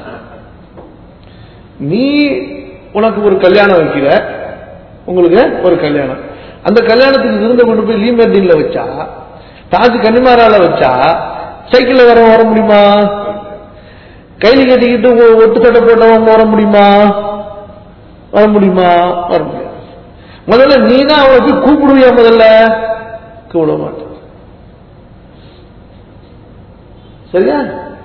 Speaker 1: நீ உனக்கு ஒரு கல்யாணம் வைக்கிற உங்களுக்கு ஒரு கல்யாணம் அந்த கல்யாணத்துக்கு விருந்த கொண்டு போய் லீமெர்டின்ல வச்சா தாஜ் கன்னிமாரால வச்சா சைக்கிள்ல வர வர முடியுமா கையில கட்டிக்கிட்டு ஒ- ஒட்டுக்கட்டை போட்டவங்க வர முடியுமா வர முடியுமா வர முடியாது முதல்ல நீ தான் அவளை போய் கூப்பிடுவியா முதல்ல கூப்பிட மாட்டேன் சரியா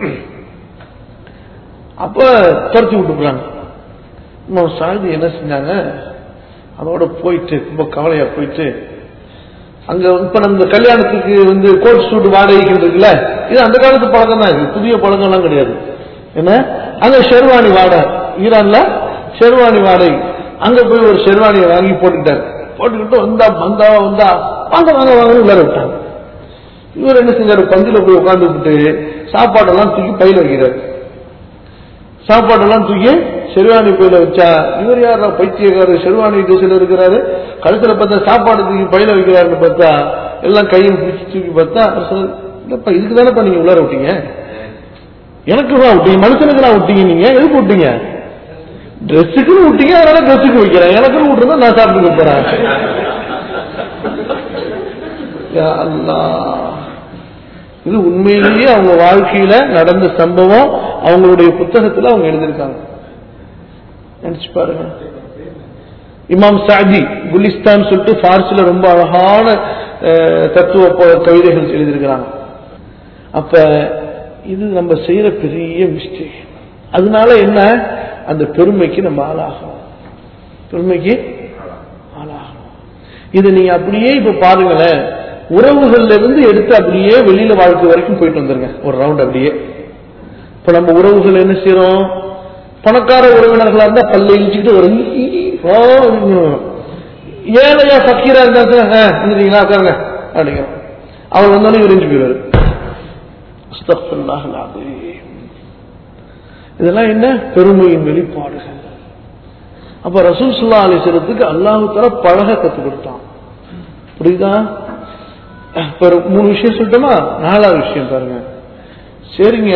Speaker 1: அப்ப துரத்தி விட்டுப்புறாங்க இன்னும் சாதி என்ன செஞ்சாங்க அதோட போயிட்டு ரொம்ப கவலையா போயிட்டு அங்க இப்ப நம்ம கல்யாணத்துக்கு வந்து கோட் சூட் வாடகைகள் இருக்குல்ல இது அந்த காலத்து பழக்கம் தான் இது புதிய பழக்கம்லாம் கிடையாது என்ன அங்க ஷெர்வானி வாடகை ஈரான்ல ஷெர்வானி வாடகை அங்க போய் ஒரு ஷெர்வானியை வாங்கி போட்டுக்கிட்டாரு போட்டுக்கிட்டு வந்தா வந்தா வந்தா வாங்க வாங்க வாங்க உள்ளார விட்டாங்க இவர் என்ன செஞ்சாரு பந்தில போய் உட்காந்துக்கிட்டு சாப்பாடெல்லாம் தூக்கி பையில வைக்கிறாரு சாப்பாடெல்லாம் தூக்கி செருவாணி பையில வச்சா இவர் யாரா பைத்தியக்காரர் செருவாணி திசையில இருக்கிறாரு கழுத்துல பார்த்தா சாப்பாடு தூக்கி பையில வைக்கிறாருன்னு பார்த்தா எல்லாம் கையில் பிடிச்சி தூக்கி பார்த்தா அவர் சொன்னாரு, இல்லப்பா இதுக்கு தானேப்பா நீங்க உள்ளார விட்டீங்க எனக்கு தான் விட்டீங்க மனுஷனுக்கு தான் விட்டீங்க நீங்க எதுக்கு விட்டீங்க ட்ரெஸ்ஸுக்குன்னு விட்டீங்க அதனால ட்ரெஸ்ஸுக்கு வைக்கிறேன் எனக்குன்னு விட்டுருந்தா நான் சாப்பிட்டு போறேன் யா அல்லாஹ் இது உண்மையிலேயே அவங்க வாழ்க்கையில நடந்த சம்பவம் அவங்களுடைய புத்தகத்துல அவங்க எழுதியிருக்காங்க நினைச்சு பாருங்க இமாம் சாதி குலிஸ்தான் சொல்லிட்டு பார்சில ரொம்ப அழகான அஹ், தத்துவ ப- கவிதைகள் எழுதியிருக்கிறாங்க அப்ப இது நம்ம செய்யற பெரிய மிஸ்டேக் அதனால என்ன அந்த பெருமைக்கு நம்ம ஆளாகணும் பெருமைக்கு ஆளாகணும் இது நீங்க அப்படியே இப்ப பாருங்களேன் உறவுகள்ல இருந்து எடுத்து அப்படியே வெளியில வாழ்க்கை வரைக்கும் போயிட்டு வந்துருங்க ஒரு ரவுண்ட் அப்படியே இப்ப நம்ம உறவுகள் என்ன செய்யறோம் பணக்கார உறவினர்களா இருந்தா பல்ல இழிச்சுக்கிட்டு ஒரு ஈ, ஈ, ஈ, ஓ, ம். ஏழையா ஃபக்கீரா இருந்தா சார், ஆ, வந்துட்டீங்களா உட்காருங்க அப்படிங்கிறோம் அவர் வந்தோடனே விரிஞ்சு போயிடுவாரு அஸ்தக்ஃபிருல்லாஹ் அல்-அஸீம். இதெல்லாம் என்ன பெருமையின் வெளிப்பாடுகள் அப்ப ரசூல் சுல்லா அலிசரத்துக்கு அல்லாஹு தஆலா பழக கத்து கொடுத்தான் புரியுதா இப்ப ஒரு மூணு விஷயம் சொல்லிட்டோமா நாலாவது விஷயம் பாருங்க சரிங்க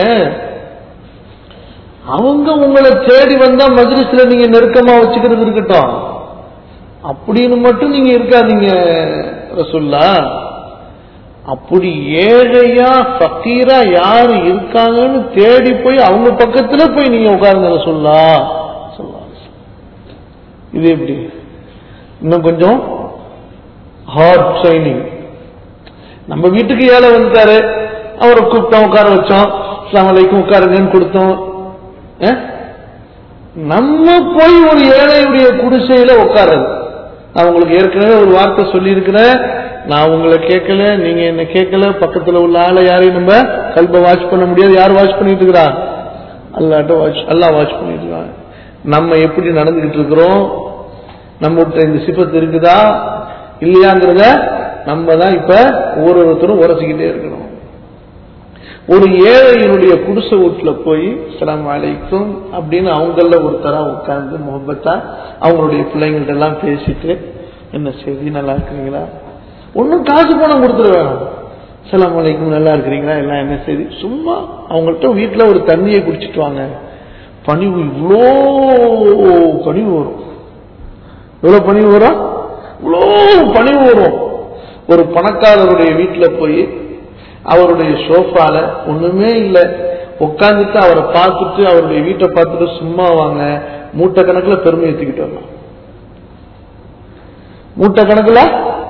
Speaker 1: அவங்க உங்களை தேடி வந்தா மஜ்லிஸ்ல நீங்க நெருக்கமா வச்சுக்கிறது இருக்கட்டும் அப்படின்னு மட்டும் நீங்க இருக்காதீங்க ரசுல்லா அப்படி ஏழையா ஃபக்கீரா யாரு இருக்காங்கன்னு தேடி போய் அவங்க பக்கத்துல போய் நீங்க உட்காருங்க ரசுல்லா சொல்லலாம் இது எப்படி இன்னும் கொஞ்சம் ஹார்ட் ட்ரைனிங் நம்ம வீட்டுக்கு ஏழை வந்துட்டாரு அவரை கூப்பிட்டோம் உட்கார வச்சோம் அஸ்ஸலாமு அலைக்கும் உட்காருங்கன்னு கொடுத்தோம் அஹ்? நம்ம போய் ஒரு ஏழையுடைய குடிசையில உட்காருது நான் உங்களுக்கு ஏற்கனவே ஒரு வார்த்தை சொல்லியிருக்கிறேன் நான் உங்களை கேட்கல நீங்க என்ன கேட்கல பக்கத்துல உள்ள ஆளை யாரையும் நம்ம கல்ப வாட்ச் பண்ண முடியாது யார் வாட்ச் பண்ணிட்டு இருக்கிறா அல்லாட்ட வாட்ச் அல்லாஹ் வாட்ச் பண்ணிட்டு இருக்காங்க நம்ம எப்படி நடந்துகிட்டு இருக்கிறோம் நம்மகிட்ட இந்த சிபத்து இருக்குதா இல்லையாங்கிறத நம்ம தான் இப்ப ஒரு ஒருத்தரும் உரைச்சிக்கிட்டே இருக்கணும் ஒரு ஏழையினுடைய குடிசை வீட்டுல போய் சலாம் அலைக்கும் அப்படின்னு அவங்கள ஒருத்தரா உட்கார்ந்து முகப்பத்தா அவங்களுடைய பிள்ளைங்கள்ட்ட எல்லாம் பேசிட்டு என்ன செய்தி நல்லா இருக்கிறீங்களா ஒன்றும் காசு பணம் கொடுத்துட வேணாம் சலாம் அலைக்கும் நல்லா இருக்கிறீங்களா எல்லாம் என்ன செய்தி சும்மா அவங்கள்ட்ட வீட்டுல ஒரு தண்ணியை குடிச்சிட்டு வாங்க பணிவு இவ்வளோ பணிவு வரும் எவ்வளவு பணிவு வரும் இவ்வளோ பணிவு வரும் ஒரு பணக்காரருடைய வீட்டுல போய் அவருடைய சோஃபால ஒண்ணுமே இல்லை உட்காந்துட்டு அவரை பார்த்துட்டு அவருடைய வீட்டை பார்த்துட்டு சும்மா வாங்க மூட்டை கணக்குல பெருமை ஏத்திக்கிட்டு வரலாம் மூட்டை கணக்குல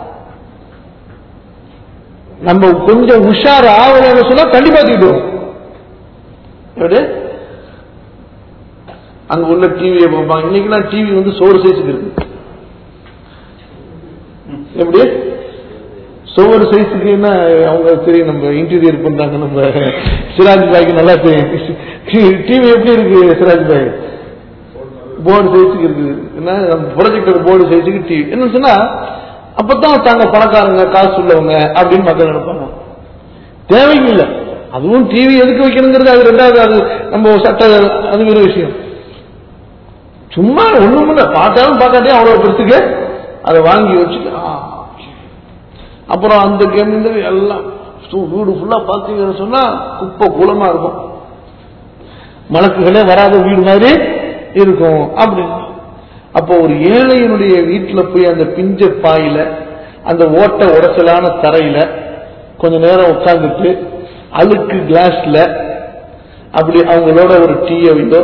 Speaker 1: நம்ம கொஞ்சம் உஷார் ஆகலைன்னு சொன்னா கண்டிப்பா தூக்கிட்டு எப்படி அங்க உள்ள டிவியை பார்ப்பாங்க இன்னைக்குலாம் டிவி வந்து சோறு சைஸுக்கு இருக்கு எப்படி சோறு சைஸுக்கு என்ன அவங்க தெரியும் நம்ம இன்டீரியர் பண்றாங்க நம்ம சிராஜ் பாய்க்கு நல்லா தெரியும் டிவி எப்படி இருக்கு சிராஜ் பாய் போர்டு சைஸுக்கு இருக்குது என்ன ப்ரொஜெக்டர் போர்டு சைஸுக்கு டிவி என்ன சொன்னா அப்பதான் தாங்க பணக்காரங்க காசு உள்ளவங்க அப்படின்னு மக்கள் நினைப்பாங்க தேவையில்லை அதுவும் டிவி எதுக்கு வைக்கணுங்கிறது அது ரெண்டாவது அது நம்ம சட்ட அது ஒரு விஷயம் சும்மா ஒண்ணும் இல்ல பார்த்தாலும் பார்க்காட்டே அவ்வளவு பெருசுக்கு அதை வாங்கி வச்சுட்டு ஆ, அப்புறம் அந்த கேம் இந்த எல்லாம் சு- வீடு ஃபுல்லா பார்த்தீங்கன்னு சொன்னா குப்பை குளமா இருக்கும் மலக்குகளே வராத வீடு மாதிரி இருக்கும் அப்படின்னு அப்போ ஒரு ஏழையினுடைய வீட்டுல போய் அந்த பிஞ்ச பாயில அந்த ஓட்ட உடச்சலான தரையில கொஞ்ச நேரம் உட்கார்ந்துட்டு அழுக்கு கிளாஸ்ல அப்படி அவங்களோட ஒரு டீயை வைத்தோ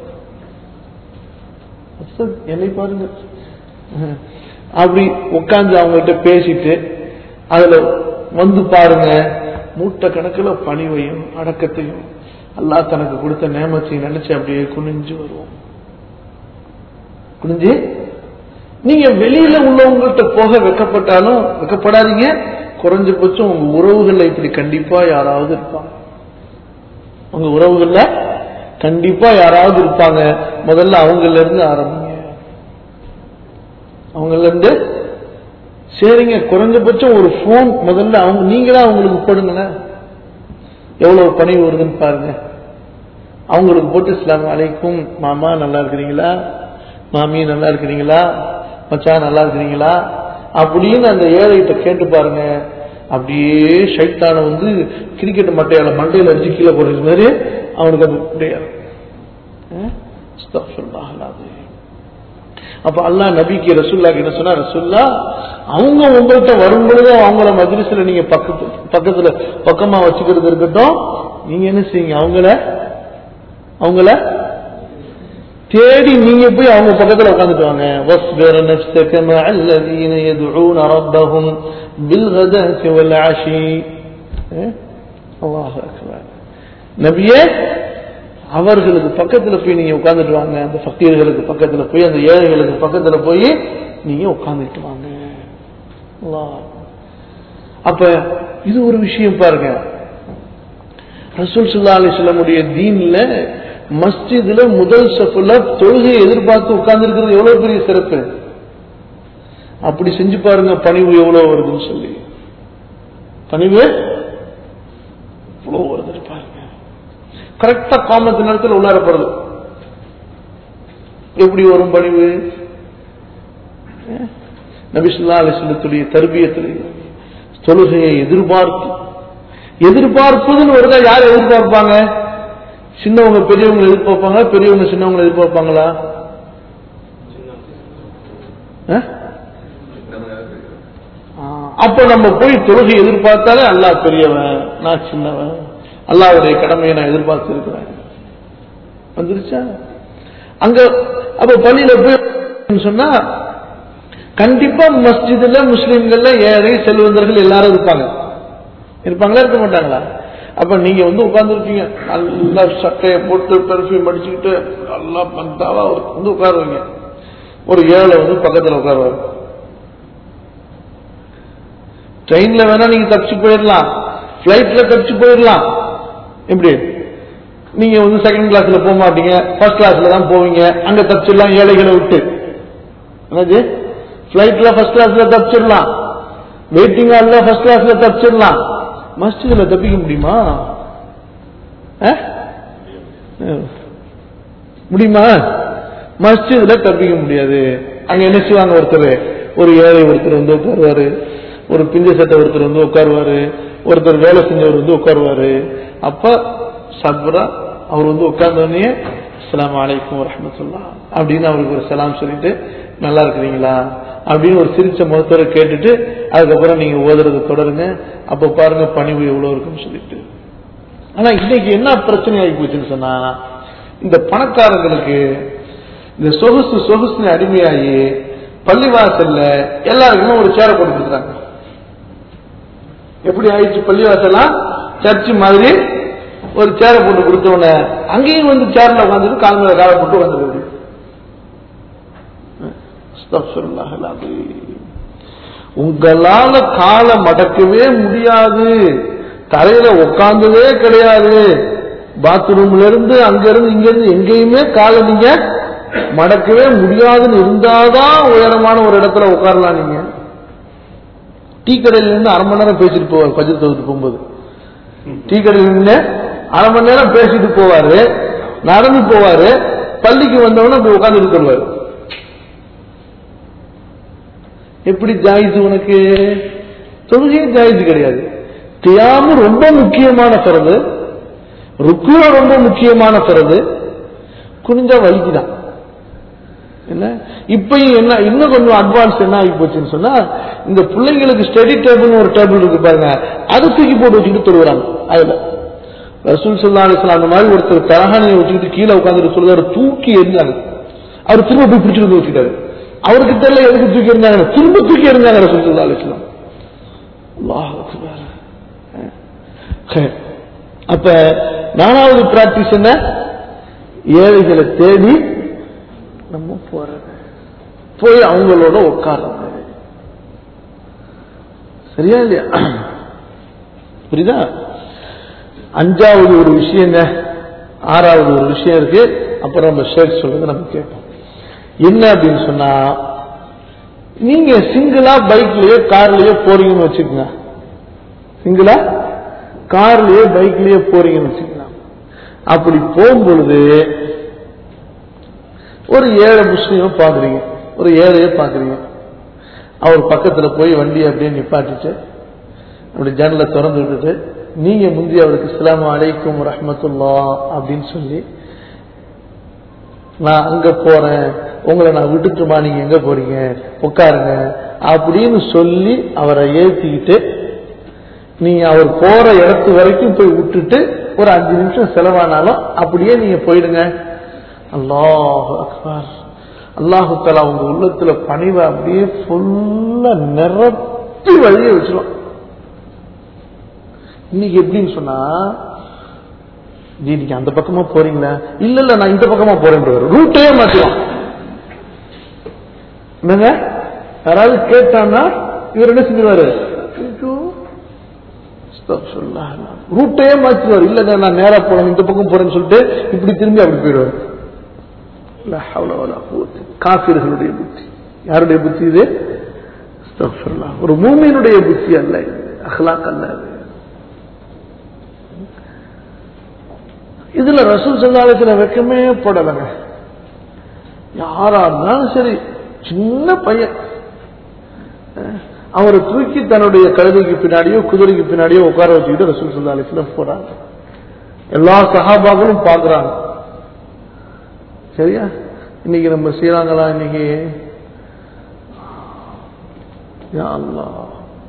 Speaker 1: அசத், என்னை பாருங்க அஹ். அப்படி உட்கார்ந்து அவங்ககிட்ட பேசிட்டு அதுல வந்து பாருங்க மூட்டை கணக்குல பணிவையும் அடக்கத்தையும் அல்லாஹ் தனக்கு கொடுத்த நேமத்தையும் நினைச்சு அப்படியே குனிஞ்சு வருவோம் குனிஞ்சு நீங்க வெளியில உள்ளவங்கள்ட்ட போக வெக்கப்பட்டாலும் வெக்கப்படாதீங்க குறைஞ்சபட்சம் உங்க உறவுகள்ல இப்படி கண்டிப்பா யாராவது இருப்பாங்க உங்க உறவுகள்ல கண்டிப்பா யாராவது இருப்பாங்க முதல்ல அவங்கள்ல இருந்து ஆரம்பிங்க அவங்கள்ல இருந்து சரிங்க குறைஞ்சபட்சம் ஒரு போன் முதல்ல அவங்க நீங்களா அவங்களுக்கு போடுங்களேன் எவ்வளவு பணிவு வருதுன்னு பாருங்க அவங்களுக்கு போட்டு இஸ்லாம் அலைக்கும் மாமா நல்லா இருக்கிறீங்களா மாமி நல்லா இருக்கிறீங்களா மச்சான் நல்லா இருக்கிறீங்களா அப்படின்னு அந்த ஏழைகிட்ட கேட்டு பாருங்க அப்படியே ஷைத்தான வந்து கிரிக்கெட் மட்டையால மண்டையில அடிச்சு கீழே போடுறது மாதிரி அவனுக்கு அது அப்படியே அஹ்? அஸ்தக்ஃபிருல்லாஹ் அல்-அஸீம். அப்ப அல்லாஹ் நபிக்கு ரசுல்லாக்கு என்ன சொன்னா ரசுல்லா அவங்க உங்கள்கிட்ட வரும் பொழுது அவங்கள மஜ்லிஸ்ல நீங்க பக்கத்து பக்கத்துல பக்கமா வச்சுக்கிறது இருக்கட்டும் நீங்க என்ன செய்யுங்க அவங்கள அவங்கள தேடி நீங்க போய் அவங்க பக்கத்துல உட்காந்துட்டு வாங்க واصبر نفسك مع الذين يدعون ربهم بالغداة والعشي إيه؟ الله أكبر நபியே அவர்களுக்கு பக்கத்துல போய் நீங்க உட்கார்ந்துட்டு வாங்க அந்த ஃபக்கீர்களுக்கு பக்கத்துல போய் அந்த ஏழைகளுக்கு பக்கத்துல போய் நீங்க உட்கார்ந்துட்டு வாங்க அல்லாஹ். அப்ப இது ஒரு விஷயம் பாருங்க ரசூல் சுல்லா அலிஸ்லமுடைய தீன்ல மஸ்ஜிதுல முதல் சஃப்ல தொழுகையை எதிர்பார்த்து உட்கார்ந்து இருக்கிறது எவ்வளவு பெரிய சிறப்பு அப்படி செஞ்சு பாருங்க பணிவு எவ்வளவு வருதுன்னு சொல்லி பணிவு எவ்வளவு வருது பாருங்க கரெக்டா காமத்து நேரத்தில் உள்ளார போறது எப்படி வரும் பணிவு நபிசுல்லா அலிஸ்லத்துடைய தர்பியத்தில் தொழுகையை எதிர்பார்த்து எதிர்பார்ப்பதுன்னு வருதா யார் எதிர்பார்ப்பாங்க சின்னவங்க பெரியவங்க எதிர்பார்ப்பாங்களா பெரியவங்க சின்னவங்க எதிர்பார்ப்பாங்களா ஆ? ஆ, அப்ப நம்ம போய் தொழுகை எதிர்பார்த்தாலே அல்லாஹ் பெரியவன் நான் சின்னவன் அல்லாவுடைய கடமையை நான் எதிர்பார்த்து இருக்கிறேன் வந்துருச்சா அங்க அப்ப பள்ளியில போய் சொன்னா கண்டிப்பா மஸ்ஜிதுல முஸ்லிம்கள்ல ஏழை செல்வந்தர்கள் எல்லாரும் இருப்பாங்க இருப்பாங்களா இருக்க மாட்டாங்களா அப்ப நீங்க வந்து உட்கார்ந்துருப்பீங்க நல்லா சட்டையை போட்டு பெர்ஃபியூம் அடிச்சுக்கிட்டு நல்லா பந்தாவா வந்து உட்காருவீங்க ஒரு ஏழை வந்து பக்கத்துல உட்காருவாரு ட்ரெயின்ல வேணா நீங்க தப்பிச்சு போயிடலாம் பிளைட்ல தப்பிச்சு போயிடலாம் எப்படி நீங்க வந்து செகண்ட் கிளாஸ்ல போக மாட்டீங்க ஃபர்ஸ்ட் கிளாஸ்ல தான் போவீங்க அங்க தப்பிச்சிடலாம் ஏழைகளை விட்டு என்னது பிளைட்ல ஃபர்ஸ்ட் கிளாஸ்ல தப்பிச்சிடலாம் வெயிட்டிங் ஹால்ல ஃபர்ஸ்ட் கிளாஸ்ல தப்பிச்சிடலாம் மஸ்ஜிதுல தப்பிக்க முடியுமா அஹ்? அஹ். முடியுமா மஸ்ஜிதுல தப்பிக்க முடியாது அங்க என்ன செய்வாங்க ஒருத்தர் ஒரு ஏழை ஒருத்தர் வந்து உட்காருவாரு ஒரு பிஞ்ச சட்டை ஒருத்தர் வந்து உட்காருவாரு ஒருத்தர் வேலை செஞ்சவர் வந்து உட்காருவாரு அப்ப சப்ரா அவர் வந்து உட்கார்ந்தோடனே அஸ்ஸலாமு அலைக்கும் வரஹ்மத்துல்லாஹ் அப்படின்னு அவருக்கு ஒரு சலாம் சொல்லிட்டு நல்லா இருக்கிறீங்களா அப்படின்னு ஒரு சிரிச்ச முகத்தோட கேட்டுட்டு அதுக்கப்புறம் நீங்க ஓதுறதை தொடருங்க அப்ப பாருங்க பணிவு எவ்வளவு இருக்குன்னு சொல்லிட்டு ஆனா இன்னைக்கு என்ன பிரச்சனை ஆகி போச்சுன்னு சொன்னா இந்த பணக்காரங்களுக்கு இந்த சொகுசு சொகுசுன்னு அடிமையாகி பள்ளிவாசல்ல எல்லாருக்குமே ஒரு சேரை போட்டு கொடுக்குறாங்க எப்படி ஆயிடுச்சு பள்ளிவாசலாம் சர்ச்சு மாதிரி ஒரு சேரை போட்டு கொடுத்தவன அங்கேயும் வந்து சேர்ல உட்காந்துட்டு கால் மேல காலை போட்டு வந்துருக்கு உங்களால காலை மடக்கவே முடியாது தரையில உட்கார்ந்ததே கிடையாது பாத்ரூம்ல இருந்து அங்க இருந்து இங்க இருந்து எங்கேயுமே காலை நீங்க மடக்கவே முடியாதுன்னு இருந்தாதான் உயரமான ஒரு இடத்துல உட்காரலாம் நீங்க டீ கடையில இருந்து அரை மணி நேரம் பேசிட்டு போவார் பஜ்ஜர் தொகுத்து போகும்போது டீ கடையில நின்று அரை மணி நேரம் பேசிட்டு போவாரு நடந்து போவாரு பள்ளிக்கு வந்தவன அப்படி உட்கார்ந்து தருவாரு எப்படி ஜாயிது உனக்கு தொழுகை ஜாயிது கிடையாது தியாமு ரொம்ப முக்கியமான பிறகு ருக்குவ ரொம்ப முக்கியமான பிறகு குனிஞ்சா வலிக்குதான் என்ன இப்பயும் என்ன இன்னும் கொஞ்சம் அட்வான்ஸ் என்ன ஆகி போச்சுன்னு சொன்னா இந்த பிள்ளைங்களுக்கு ஸ்டடி டேபிள் ஒரு டேபிள் இருக்கு பாருங்க அது தூக்கி போட்டு வச்சுக்கிட்டு தொழுகிறாங்க அதுல ரசூல் சொல்லா அலிஸ்லாம் அந்த மாதிரி ஒருத்தர் தலகாணியை வச்சுக்கிட்டு கீழே உட்காந்துட்டு சொல்லுவாரு தூக்கி எரிஞ்சாங்க அவர் திரும்ப போய் பிடிச்சிட்டு வந்து வச்சுட்டாரு அவருக்கு தெரியல எதுக்கு தூக்கி இருந்தாங்க திரும்ப தூக்கி இருந்தாங்க ரசூல் சொல்லா அலிஸ்லாம் அல்லாஹ் அக்பர். ஹே. அப்ப நாலாவது பிராக்டிஸ் என்ன ஏழைகளை தேடி நம்ம போறது போய் அவங்களோட உட்கார்றது சரியா இல்லையா புரியுதா அஞ்சாவது ஒரு விஷயங்க ஆறாவது ஒரு விஷயம் இருக்கு அப்புறம் நம்ம ஷேக் சொல்றது நம்ம கேட்போம் என்ன அப்படின்னு சொன்னா நீங்க சிங்கிளா பைக்லயோ கார்லயோ போறீங்கன்னு வச்சுக்கோங்க சிங்கிளா கார்லயோ பைக்லயோ போறீங்கன்னு வச்சுக்கலாம் அப்படி போகும்பொழுது ஒரு ஏழை முஸ்லீமை பாக்குறீங்க ஒரு ஏழையை பாக்குறீங்க அவர் பக்கத்துல போய் வண்டியை அப்படியே நிப்பாட்டிட்டு அப்படி ஜன்னலை திறந்து விட்டுட்டு நீங்க முந்தி அவருக்கு இஸ்லாம் அலைக்கும் ரஹ்மத்துல்லா அப்படின்னு சொல்லி நான் அங்க போறேன் உங்களை நான் விட்டுட்டுமா நீங்க எங்க போறீங்க உட்காருங்க அப்படின்னு சொல்லி அவரை ஏத்திக்கிட்டு நீங்க அவர் போற இடத்து வரைக்கும் போய் விட்டுட்டு ஒரு அஞ்சு நிமிஷம் செலவானாலும் அப்படியே நீங்க போயிடுங்க அல்லாஹ் அக்பர் அல்லாஹு தலா உங்க உள்ளத்துல பணிவை அப்படியே ஃபுல்லா நிரப்பி வழிய வச்சிரும் இன்னைக்கு எப்படின்னு சொன்னா ஜி நீங்க அந்த பக்கமா போறீங்களா இல்ல இல்ல நான் இந்த பக்கமா போறேன் ரூட்டே மாத்திரும் என்னங்க யாராவது கேட்டான்னா இவர் என்ன செஞ்சிருவாரு ஐயோ, அஸ்தக்ஃபிருல்லாஹ். ரூட்டே மாத்திருவார் இல்லங்க நான் நேரா போறேன் இந்த பக்கம் போறேன்னு சொல்லிட்டு இப்படி திரும்பி அப்படி போயிடுவார் லா ஹவ்ல வலா குவத்த. காஃபிர்களுடைய புத்தி யாருடைய புத்தி இது அஸ்தக்ஃபிருல்லாஹ். ஒரு மூமியினுடைய புத்தி அல்ல இது அஹ்லாக் அல்ல இது இதுல ரசூல் சல்லாலத்துல வெக்கமே போடலைங்க யாரா இருந்தாலும் சரி சின்ன பையன் அஹ், அவரை தூக்கி தன்னுடைய கழுதைக்கு பின்னாடியோ குதிரைக்கு பின்னாடியோ உட்கார வச்சுக்கிட்டு ரசூல் சல்லா அலிஸ்லாம் போறாங்க எல்லா சஹாபாக்களும் பார்க்கறாங்க சரியா இன்னைக்கு நம்ம செய்யறாங்களா இன்னைக்கு யா அல்லாஹ்.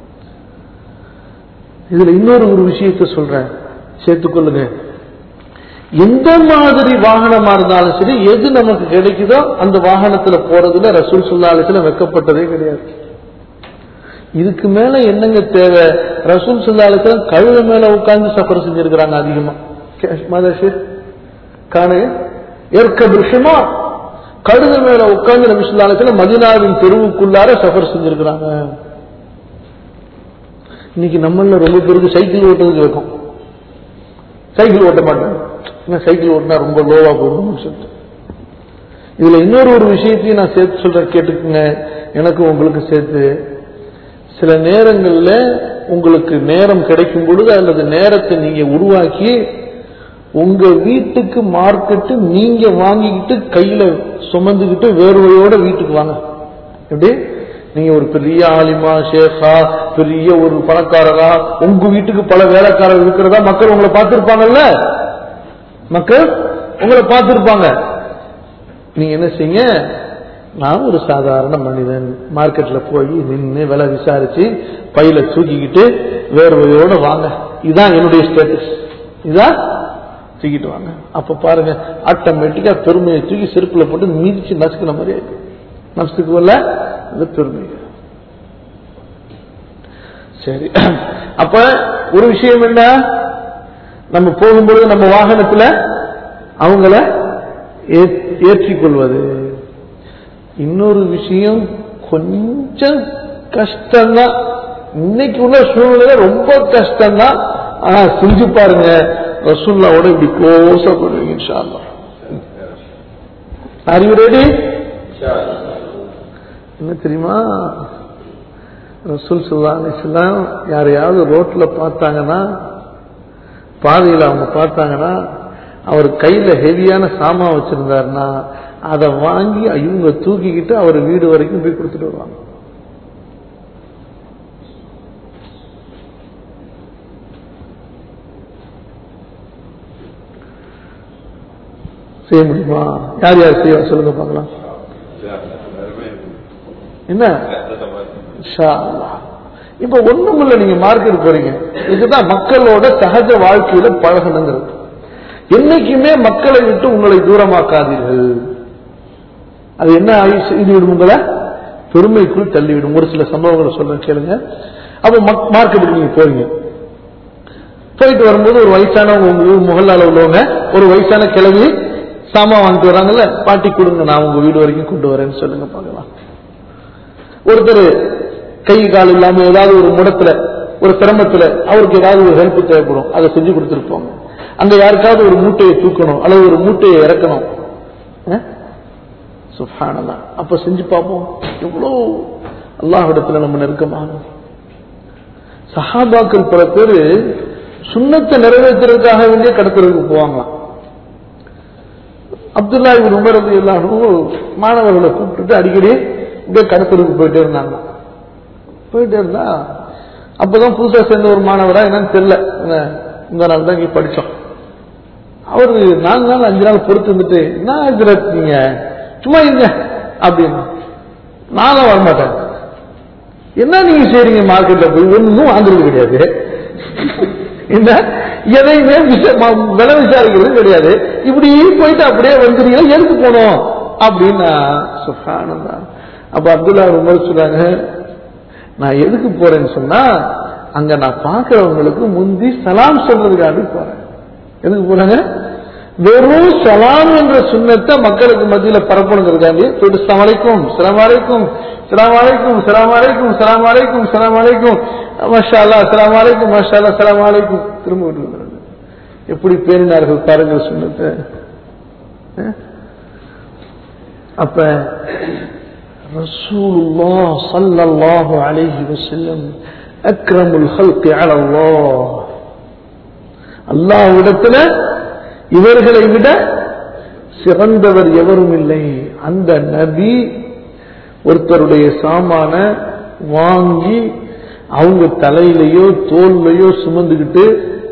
Speaker 1: இதுல இன்னொரு ஒரு விஷயத்தை சொல்றேன் சேர்த்துக்கொள்ளுங்க எந்த மாதிரி வாகனமா இருந்தாலும் சரி எது நமக்கு கிடைக்குதோ அந்த வாகனத்துல போறதுல ரசூல் சுல்லாலத்துல வெக்கப்பட்டதே கிடையாது இதுக்கு மேல என்னங்க தேவை ரசூல் சுல்லாலத்துல கழுத மேல உட்கார்ந்து சஃபர் செஞ்சிருக்கிறாங்க அதிகமா மதர்ஷி காணு ஏற்க விஷயமா கழுத மேல உட்கார்ந்து நபி சுல்லாலத்துல மதினாவின் தெருவுக்குள்ளார சஃபர் செஞ்சிருக்கிறாங்க இன்னைக்கு நம்மள ரொம்ப பேருக்கு சைக்கிள் ஓட்டுறதுக்கு வைக்கும் சைக்கிள் ஓட்ட மாட்டேன் ஏன்னா சைக்கிள் ஓட்டினா ரொம்ப லோவா போகணும்னு சொல்லிட்டு இதுல இன்னொரு ஒரு விஷயத்தையும் நான் சேர்த்து சொல்றேன் கேட்டுக்குங்க எனக்கும் உங்களுக்கு சேர்த்து சில நேரங்கள்ல உங்களுக்கு நேரம் கிடைக்கும் பொழுது அல்லது நேரத்தை நீங்க உருவாக்கி உங்க வீட்டுக்கு மார்க்கெட்டு நீங்க வாங்கிக்கிட்டு கையில சுமந்துக்கிட்டு வேர்வையோட வீட்டுக்கு வாங்க எப்படி நீங்க ஒரு பெரிய ஆலிமா ஷேஃபா பெரிய ஒரு பணக்காரரா உங்க வீட்டுக்கு பல வேலைக்காரர் இருக்கிறதா மக்கள் உங்களை பார்த்திருப்பாங்கல்ல மக்கள் உங்களை பார்த்திருப்பாங்க நீங்க என்ன செய்யுங்க நான் ஒரு சாதாரண மனிதன் மார்க்கெட்ல போய் நின்று விலை விசாரிச்சு பையில தூக்கிக்கிட்டு வேர்வையோட வாங்க இதுதான் என்னுடைய ஸ்டேட்டஸ் இதான் தூக்கிட்டு வாங்க அப்ப பாருங்க ஆட்டோமேட்டிக்கா பெருமையை தூக்கி செருப்புல போட்டு மிதிச்சு நசுக்கின மாதிரி ஆயிடும் நசுக்கு வரல அது பெருமை சரி அப்ப ஒரு விஷயம் என்ன நம்ம போகும்பொழுது நம்ம வாகனத்துல அவங்கள ஏ- ஏற்றிக்கொள்வது இன்னொரு விஷயம் கொஞ்சம் கஷ்டம்தான் இன்னைக்கு உள்ள சூழ்நிலை ரொம்ப கஷ்டம்தான் ஆனா செஞ்சு பாருங்க ரசூல்லாவோட இப்படி க்ளோஸா பண்ணுவீங்க இன்ஷா அல்லாஹ் ஆர் யூ ரெடி என்ன தெரியுமா ரசூல் சுல்லா அலிஸ்லாம் யாரையாவது ரோட்ல பார்த்தாங்கன்னா பாதையில் அவங்க பார்த்தாங்கன்னா அவர் கையில ஹெவியான சாமான் வச்சிருந்தாருன்னா அதை வாங்கி இவங்க தூக்கிக்கிட்டு அவர் வீடு வரைக்கும் போய் கொடுத்துட்டு வருவாங்க செய்ய முடியுமா யார் யார் செய்வா சொல்லுங்க பார்க்கலாம் என்ன இன்ஷா அல்லாஹ். இப்ப ஒண்ணுமில்ல நீங்க மார்க்கெட் போறீங்க இதுதான் மக்களோட சகஜ வாழ்க்கையில பழகணுங்கிறது என்னைக்குமே மக்களை விட்டு உங்களை தூரமாக்காதீர்கள் அது என்ன ஆகி செய்துவிடும் உங்களை பெருமைக்குள் தள்ளிவிடும் ஒரு சில சம்பவங்களை சொல்ல கேளுங்க அப்ப மக்- மார்க்கெட்டுக்கு நீங்க போறீங்க போயிட்டு வரும்போது ஒரு வயசானவங்க உங்க வீடு முகல்லால உள்ளவங்க ஒரு வயசான கிழவி சாமான் வாங்கிட்டு வராங்கல்ல பாட்டி கொடுங்க நான் உங்க வீடு வரைக்கும் கொண்டு வரேன்னு சொல்லுங்க பார்க்கலாம் ஒருத்தர் கை கால் இல்லாம ஏதாவது ஒரு முடத்துல ஒரு சிரமத்துல அவருக்கு ஏதாவது ஒரு ஹெல்ப் தேவைப்படும் அதை செஞ்சு கொடுத்துருப்போங்க அங்க யாருக்காவது ஒரு மூட்டையை தூக்கணும் அல்லது ஒரு மூட்டையை இறக்கணும் அஹ்? சுப்ஹானல்லாஹ் அப்ப செஞ்சு பார்ப்போம் எவ்வளோ அல்லாஹ்விடத்துல நம்ம நெருக்கமாக சஹாபாக்கள் பல பேரு சுண்ணத்தை நிறைவேற்றுறதுக்காக வேண்டிய கடத்துறதுக்கு போவாங்களாம் அப்துல்லா இவர் உமரது எல்லாரும் மாணவர்களை கூப்பிட்டுட்டு அடிக்கடி இங்கே கடத்தலுக்கு போயிட்டே இருந்தாங்க போயிட்டே இருந்தா அப்பதான் புதுசா சேர்ந்த ஒரு மாணவரா என்னன்னு தெரியல என்ன, இந்த நாள் தான் இங்க படிச்சோம் அவரு நாலு நாள் அஞ்சு நாள் பொறுத்து இருந்துட்டு என்ன ஹஜ்ரத் நீங்க சும்மா இருங்க அப்படின்னு நானும் வரமாட்டேன் என்ன நீங்க செய்றீங்க மார்க்கெட்ல போய் ஒன்னும் வாங்குறது கிடையாது என்ன எதையுமே விச- ம- விலை விசாரிக்கிறது கிடையாது இப்படி போயிட்டு அப்படியே வந்துறீங்க எதுக்கு போனோம் அப்படின்னா சுகானந்தா அப்ப அப்துல்லா உமர் சொல்றாங்க நான் எதுக்கு போறேன்னு சொன்னா அங்க நான் பார்க்கிறவங்களுக்கு முந்தி சலாம் சொல்றதுக்காக போறேன் எதுக்கு போறாங்க வெறும் சலாம் என்ற சுண்ணத்தை மக்களுக்கு மத்தியில பரப்பணுங்கிறதாண்டி போயிட்டு சலாம் அலைக்கும் சலாம் அலைக்கும் சலாம் அலைக்கும் சலாம் அலைக்கும் சலாம் அலைக்கும் சலாம் அலைக்கும் மஷா அல்லா சலாம் அலைக்கும் மஷா அல்லா சலாம் அலைக்கும் திரும்ப விட்டு வந்துடுறது. எப்படி பேரினார்கள் பாருங்கள் சுண்ணத்தை அஹ்? அப்ப ரசூலுல்லாஹ் ஸல்லல்லாஹு அலைஹி வஸல்லம் அக்ரமுல் ஹல்கி அலா அல்லாஹ் அல்லாஹ்விடத்துல இவர்களை விட சிறந்தவர் எவரும் இல்லை அந்த நபி ஒருத்தருடைய சாமான வாங்கி அவங்க தலையிலையோ தோல்லையோ சுமந்துக்கிட்டு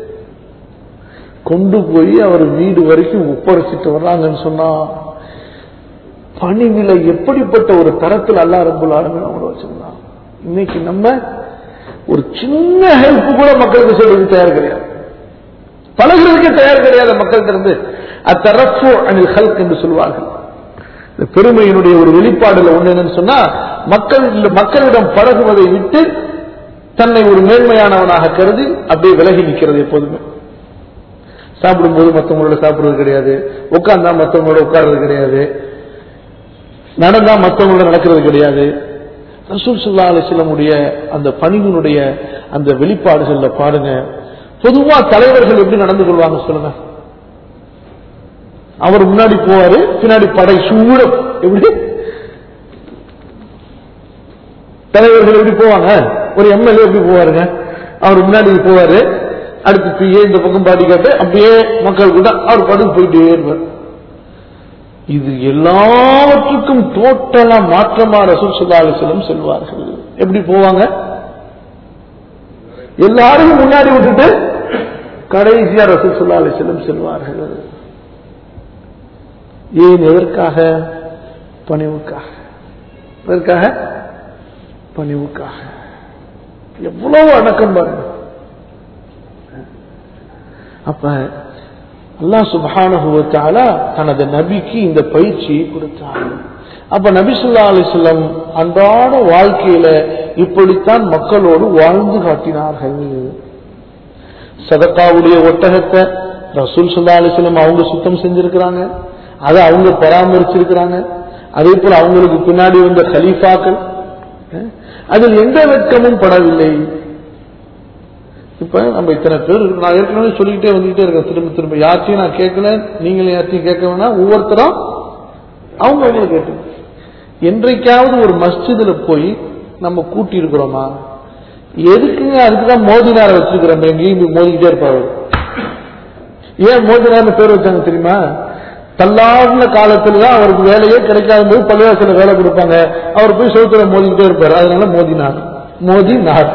Speaker 1: கொண்டு போய் அவர் வீடு வரைக்கும் ஒப்படைச்சிட்டு வர்றாங்கன்னு சொன்னா பணிவில எப்படிப்பட்ட ஒரு தரத்தில் அல்லா ரபுல் ஆலமீன் அவங்கள வச்சிருந்தான் இன்னைக்கு நம்ம ஒரு சின்ன ஹெல்ப் கூட மக்களுக்கு சொல்றதுக்கு தயார் கிடையாது பழகிறதுக்கு தயார் கிடையாது மக்கள்கிட்ட இருந்து அத்தரப்பு அனில் ஹல்க் என்று சொல்வார்கள் இந்த பெருமையினுடைய ஒரு வெளிப்பாடுல ஒண்ணு என்னன்னு சொன்னா மக்கள் மக்களிடம் பழகுவதை விட்டு தன்னை ஒரு மேன்மையானவனாக கருதி அப்படியே விலகி நிற்கிறது எப்போதுமே சாப்பிடும்போது மற்றவங்களோட சாப்பிடுறது கிடையாது உட்கார்ந்தா மற்றவங்களோட உட்கார்றது கிடையாது நடந்தா மற்றவங்களோட நடக்கிறது கிடையாது ரசூல் சுல்லா அலிஸ்லமுடைய அந்த பணிவினுடைய அந்த வெளிப்பாடுகள்ல பாருங்க பொதுவா தலைவர்கள் எப்படி நடந்து கொள்வாங்க சொல்லுங்க அவர் முன்னாடி போவாரு பின்னாடி படை சூட எப்படி தலைவர்கள் எப்படி போவாங்க ஒரு எம்எல்ஏ எப்படி போவாருங்க அவர் முன்னாடி போவாரு அடுத்து பிஏ இந்த பக்கம் பாடி காட்டு அப்படியே மக்கள் கூட அவர் படுத்து போயிட்டே இருப்பார் இது எல்லாவற்றுக்கும் டோட்டலா மாற்றமா ரசூல் சுல்லா அலிஸ்லம் செல்வார்கள் எப்படி போவாங்க எல்லாரும் முன்னாடி விட்டுட்டு கடைசியா ரசூல் சுல்லா அலிஸ்லம் செல்வார்கள் ஏன் எதற்காக பணிவுக்காக எதற்காக பணிவுக்காக எவ்வளவு அடக்கம் பாருங்க அப்ப அல்லாஹ் சுப்ஹானஹு வ தஆலா தனது நபிக்கு இந்த பயிற்சியை கொடுத்தார் அப்ப நபி ஸல்லல்லாஹு அலைஹி வஸல்லம் அன்றாட வாழ்க்கையில இப்படித்தான் மக்களோடு வாழ்ந்து காட்டினார்கள் சதக்காவுடைய ஒட்டகத்தை ரசூல் ஸல்லல்லாஹு அலைஹி வஸல்லம் அவங்க சுத்தம் செஞ்சிருக்கிறாங்க அதை அவங்க பராமரிச்சிருக்கிறாங்க அதே போல அவங்களுக்கு பின்னாடி வந்த கலீஃபாக்கள் அஹ், அதில் எந்த வெட்கமும் படவில்லை இப்ப நம்ம இத்தனை பேர் இருக்கு. நான் ஏற்கனவே சொல்லிக்கிட்டே வந்துகிட்டே இருக்கேன் திரும்ப திரும்ப யார்த்தையும் நான் கேட்கல நீங்களும் யார்த்தையும் கேட்க வேணாம் ஒவ்வொருத்தரும் அவங்க அவங்களை கேட்டு என்றைக்காவது ஒரு மஸ்ஜிதுல போய் நம்ம கூட்டி இருக்கிறோமா எதுக்குங்க அதுக்குதான் மோதினார வச்சிருக்கிறோம் எங்கேயும் போய் மோதிக்கிட்டே இருப்பாரு ஏன் மோதினார்னு பேர் வச்சாங்க தெரியுமா தள்ளாடின காலத்துல தான் அவருக்கு வேலையே கிடைக்காத போது பள்ளிவாசல வேலை கொடுப்பாங்க அவர் போய் சோத்துல மோதிக்கிட்டே இருப்பாரு அதனால மோதினார் மோதினார்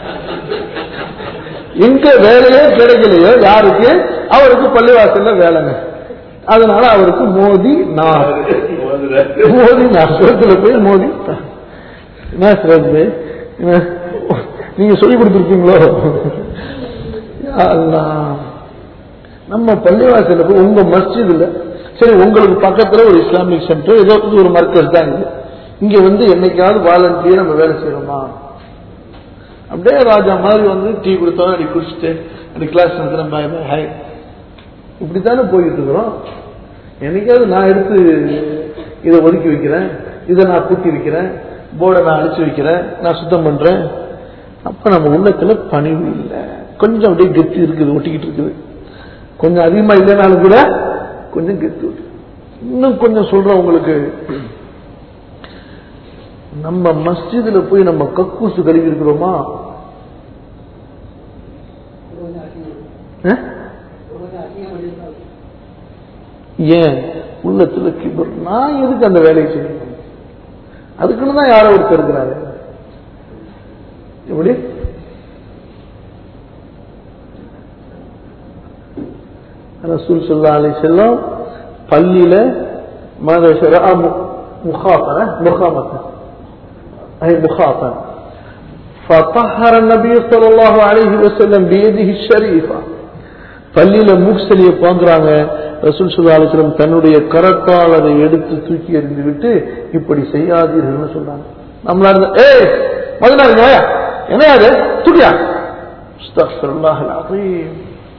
Speaker 1: எங்க வேலையே கிடைக்கலையோ யாருக்கு அவருக்கு பள்ளிவாசல்ல வேலைங்க அதனால அவருக்கு மோதி நார் மோதி நார் சோத்துல போய் மோதி நார். என்ன சிறப்பு என்ன? நீங்க சொல்லி கொடுத்துருக்கீங்களோ யா அல்லாஹ். நம்ம பள்ளிவாசல்ல போய் உங்க மஸ்ஜிதுல சரி உங்களுக்கு பக்கத்துல ஒரு இஸ்லாமிக் சென்டர் ஏதோ இது ஒரு மர்க்கஸ் தான் இது இங்க வந்து என்னைக்காவது வாலண்டியர் நம்ம வேலை செய்யறோமா அப்படியே ராஜா மாதிரி வந்து டீ கொடுத்தோம் அப்படி குடிச்சிட்டு அப்படி கிளாஸ் நடத்துறேன் பாய் பாய் ஹாய் இப்படித்தானே போயிட்டு இருக்கிறோம் என்னைக்காவது நான் எடுத்து இதை ஒதுக்கி வைக்கிறேன் இதை நான் கூட்டி வைக்கிறேன் போர்டை நான் அடிச்சு வைக்கிறேன் நான் சுத்தம் பண்றேன் அப்ப நம்ம உள்ளத்துல பணிவு இல்லை கொஞ்சம் அப்படியே கெத்து இருக்குது ஒட்டிக்கிட்டு இருக்குது கொஞ்சம் அதிகமா இல்லைனாலும் கூட கொஞ்சம் கெத்து இருக்கு. இன்னும் கொஞ்சம் சொல்றேன் உங்களுக்கு நம்ம மஸ்ஜிதுல போய் நம்ம கக்கூசு கழுவி இருக்கிறோமா அஹ்? ஏன் உள்ளத்துல கிபர் நான் எதுக்கு அந்த வேலையை செய்யணும் அதுக்குன்னு தான் யாரோ ஒருத்தர் இருக்கிறாரு எப்படி ரசூல் சொல்லா அலி செல்லம் பள்ளியில மத ஷராமு مخاطرة مخامة أي مخاطرة فطهر النبي صلى الله عليه وسلم بيده الشريفة பள்ளியில மூக்சலியை பாங்குறாங்க ரசூல் சுல்லா அலிஸ்லம் தன்னுடைய கரத்தால் அதை எடுத்து தூக்கி எறிந்து விட்டு இப்படி செய்யாதீர்கள்னு சொல்றாங்க நம்மளா இருந்தா ஏய் முதலாளி என்ன அது தூக்கியா استغفر الله العظيم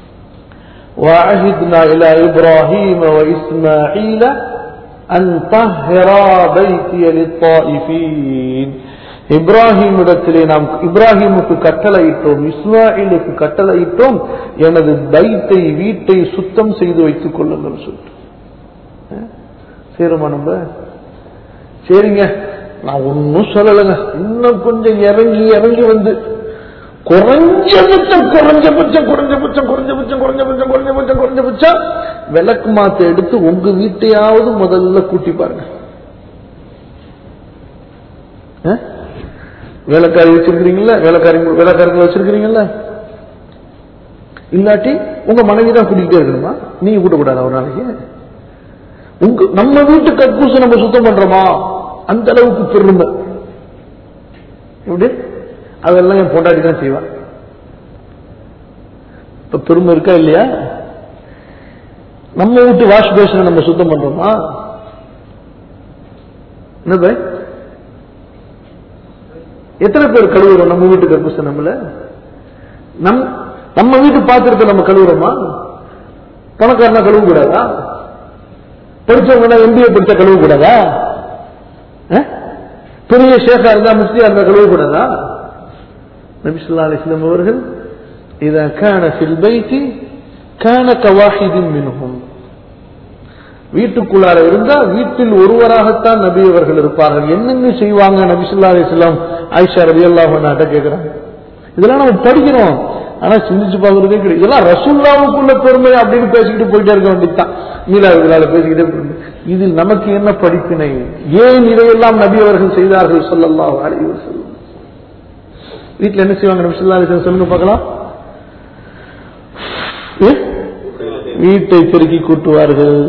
Speaker 1: وعهدنا إلى إبراهيم وإسماعيل أن طهرا بيتي للطائفين இப்ராஹிம் இடத்திலே நாம் இப்ராஹிமுக்கு கட்டளையிட்டோம் இஸ்மாயிலுக்கு கட்டளையிட்டோம் எனது பைத்தை வீட்டை சுத்தம் செய்து வைத்துக் கொள்ளுங்கள் சொல்லிட்டு சேருமா நம்ம சரிங்க நான் ஒன்னும் சொல்லலைங்க இன்னும் கொஞ்சம் இறங்கி இறங்கி வந்து குறைஞ்சபட்சம் குறைஞ்சபட்சம் குறைஞ்சபட்சம் குறைஞ்சபட்சம் குறைஞ்சபட்சம் குறைஞ்சபட்சம் குறைஞ்சபட்சம் விளக்கு மாத்த எடுத்து உங்க வீட்டையாவது முதல்ல கூட்டி பாருங்க அஹ்? வேலைக்காரி வச்சிருக்கிறீங்களா வேலைக்காரி வேலைக்காரங்களை வச்சிருக்கிறீங்களா இல்லாட்டி உங்க மனைவி தான் கூட்டிகிட்டே இருக்கணுமா நீங்க கூட்டக்கூடாது ஒரு நாளைக்கு உங்க நம்ம வீட்டு கக்கூசு நம்ம சுத்தம் பண்றோமா அந்த அளவுக்கு பெருமை எப்படி அதெல்லாம் என் பொண்டாட்டி தான் செய்வான் இப்ப பெருமை இருக்கா இல்லையா நம்ம வீட்டு வாஷ் பேஷனை நம்ம சுத்தம் பண்றோமா என்ன பை எத்தனை பேர் கழுவுறோம் நம்ம வீட்டு கக்கூசு நம்மள நம் நம்ம வீட்டு பாத்திரத்தை நம்ம கழுவுறோமா பணக்காரனா கழுவ கூடாதா படிச்சவங்க எம்பிஏ படிச்சா கழுவ கூடாதா அஹ்? பெரிய ஷேஃபா இருந்தா முஸ்லியா இருந்தா கழுவ கூடாதா நபி ஸல்லல்லாஹு அலைஹி வஸல்லம் அவர்கள் இதா கான ஃபில் பைத்தி கான கவாஹிதின் மின்ஹும் வீட்டுக்குள்ளார இருந்தா வீட்டில் ஒருவராகத்தான் நபி அவர்கள் இருப்பார்கள் என்னென்ன செய்வாங்க நபி ஸல்லல்லாஹு அலைஹி வஸல்லம் ஆயிஷா ரலியல்லாஹு அன்ஹா கேக்குறாங்க இதெல்லாம் நம்ம படிக்கிறோம் ஆனா சிந்திச்சு பார்க்கறதே கிடையாது இதெல்லாம் ரசூல்லாவுக்குள்ள பெருமை அப்படின்னு பேசிக்கிட்டு போயிட்டே இருக்க வேண்டியதுதான் மீலா இதனால பேசிக்கிட்டே பெருமை இதில் நமக்கு என்ன படிப்பினை ஏன் இதையெல்லாம் நபி அவர்கள் செய்தார்கள் ஸல்லல்லாஹு அலைஹி வஸல்லம் வீட்டுல என்ன செய்வாங்க நபி ஸல்லல்லாஹு அலைஹி வஸல்லம் சொல்லுங்க பார்க்கலாம் ஏ? வீட்டை பெருக்கி கூட்டுவார்கள்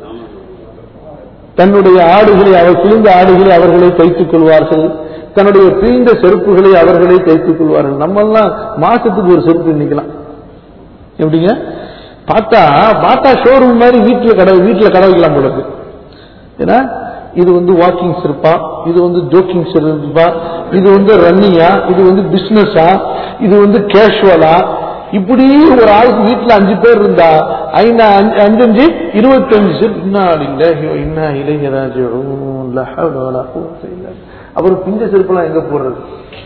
Speaker 1: தன்னுடைய ஆடுகளை அவர் கிழிந்த ஆடுகளை அவர்களே தைத்துக் கொள்வார்கள் தன்னுடைய பிரிந்த செருப்புகளை அவர்களே தைத்துக் கொள்வார்கள் நம்ம எல்லாம் மாசத்துக்கு ஒரு செருப்பு நிக்கலாம் எப்படிங்க பார்த்தா பார்த்தா ஷோரூம் மாதிரி வீட்டுல கடை வீட்டுல கடை வைக்கலாம் போல இருக்கு ஏன்னா இது வந்து வாக்கிங் செருப்பா இது வந்து ஜோக்கிங் செருப்பா இது வந்து ரன்னிங்கா இது வந்து பிசினஸா இது வந்து கேஷுவலா இப்படி ஒரு ஆளுக்கு வீட்டுல அஞ்சு பேர் இருந்தா ஐநா அஞ்சு அஞ்சு அஞ்சு இருபத்தஞ்சு செருப்பு இன்னா லில்லாஹி வ இன்னா இலைஹி ராஜிஊன் லா ஹவ்ல வலா குவத்த இல்லா பில்லாஹ். அப்புறம் பிஞ்ச செருப்பெல்லாம் எங்க போடுறது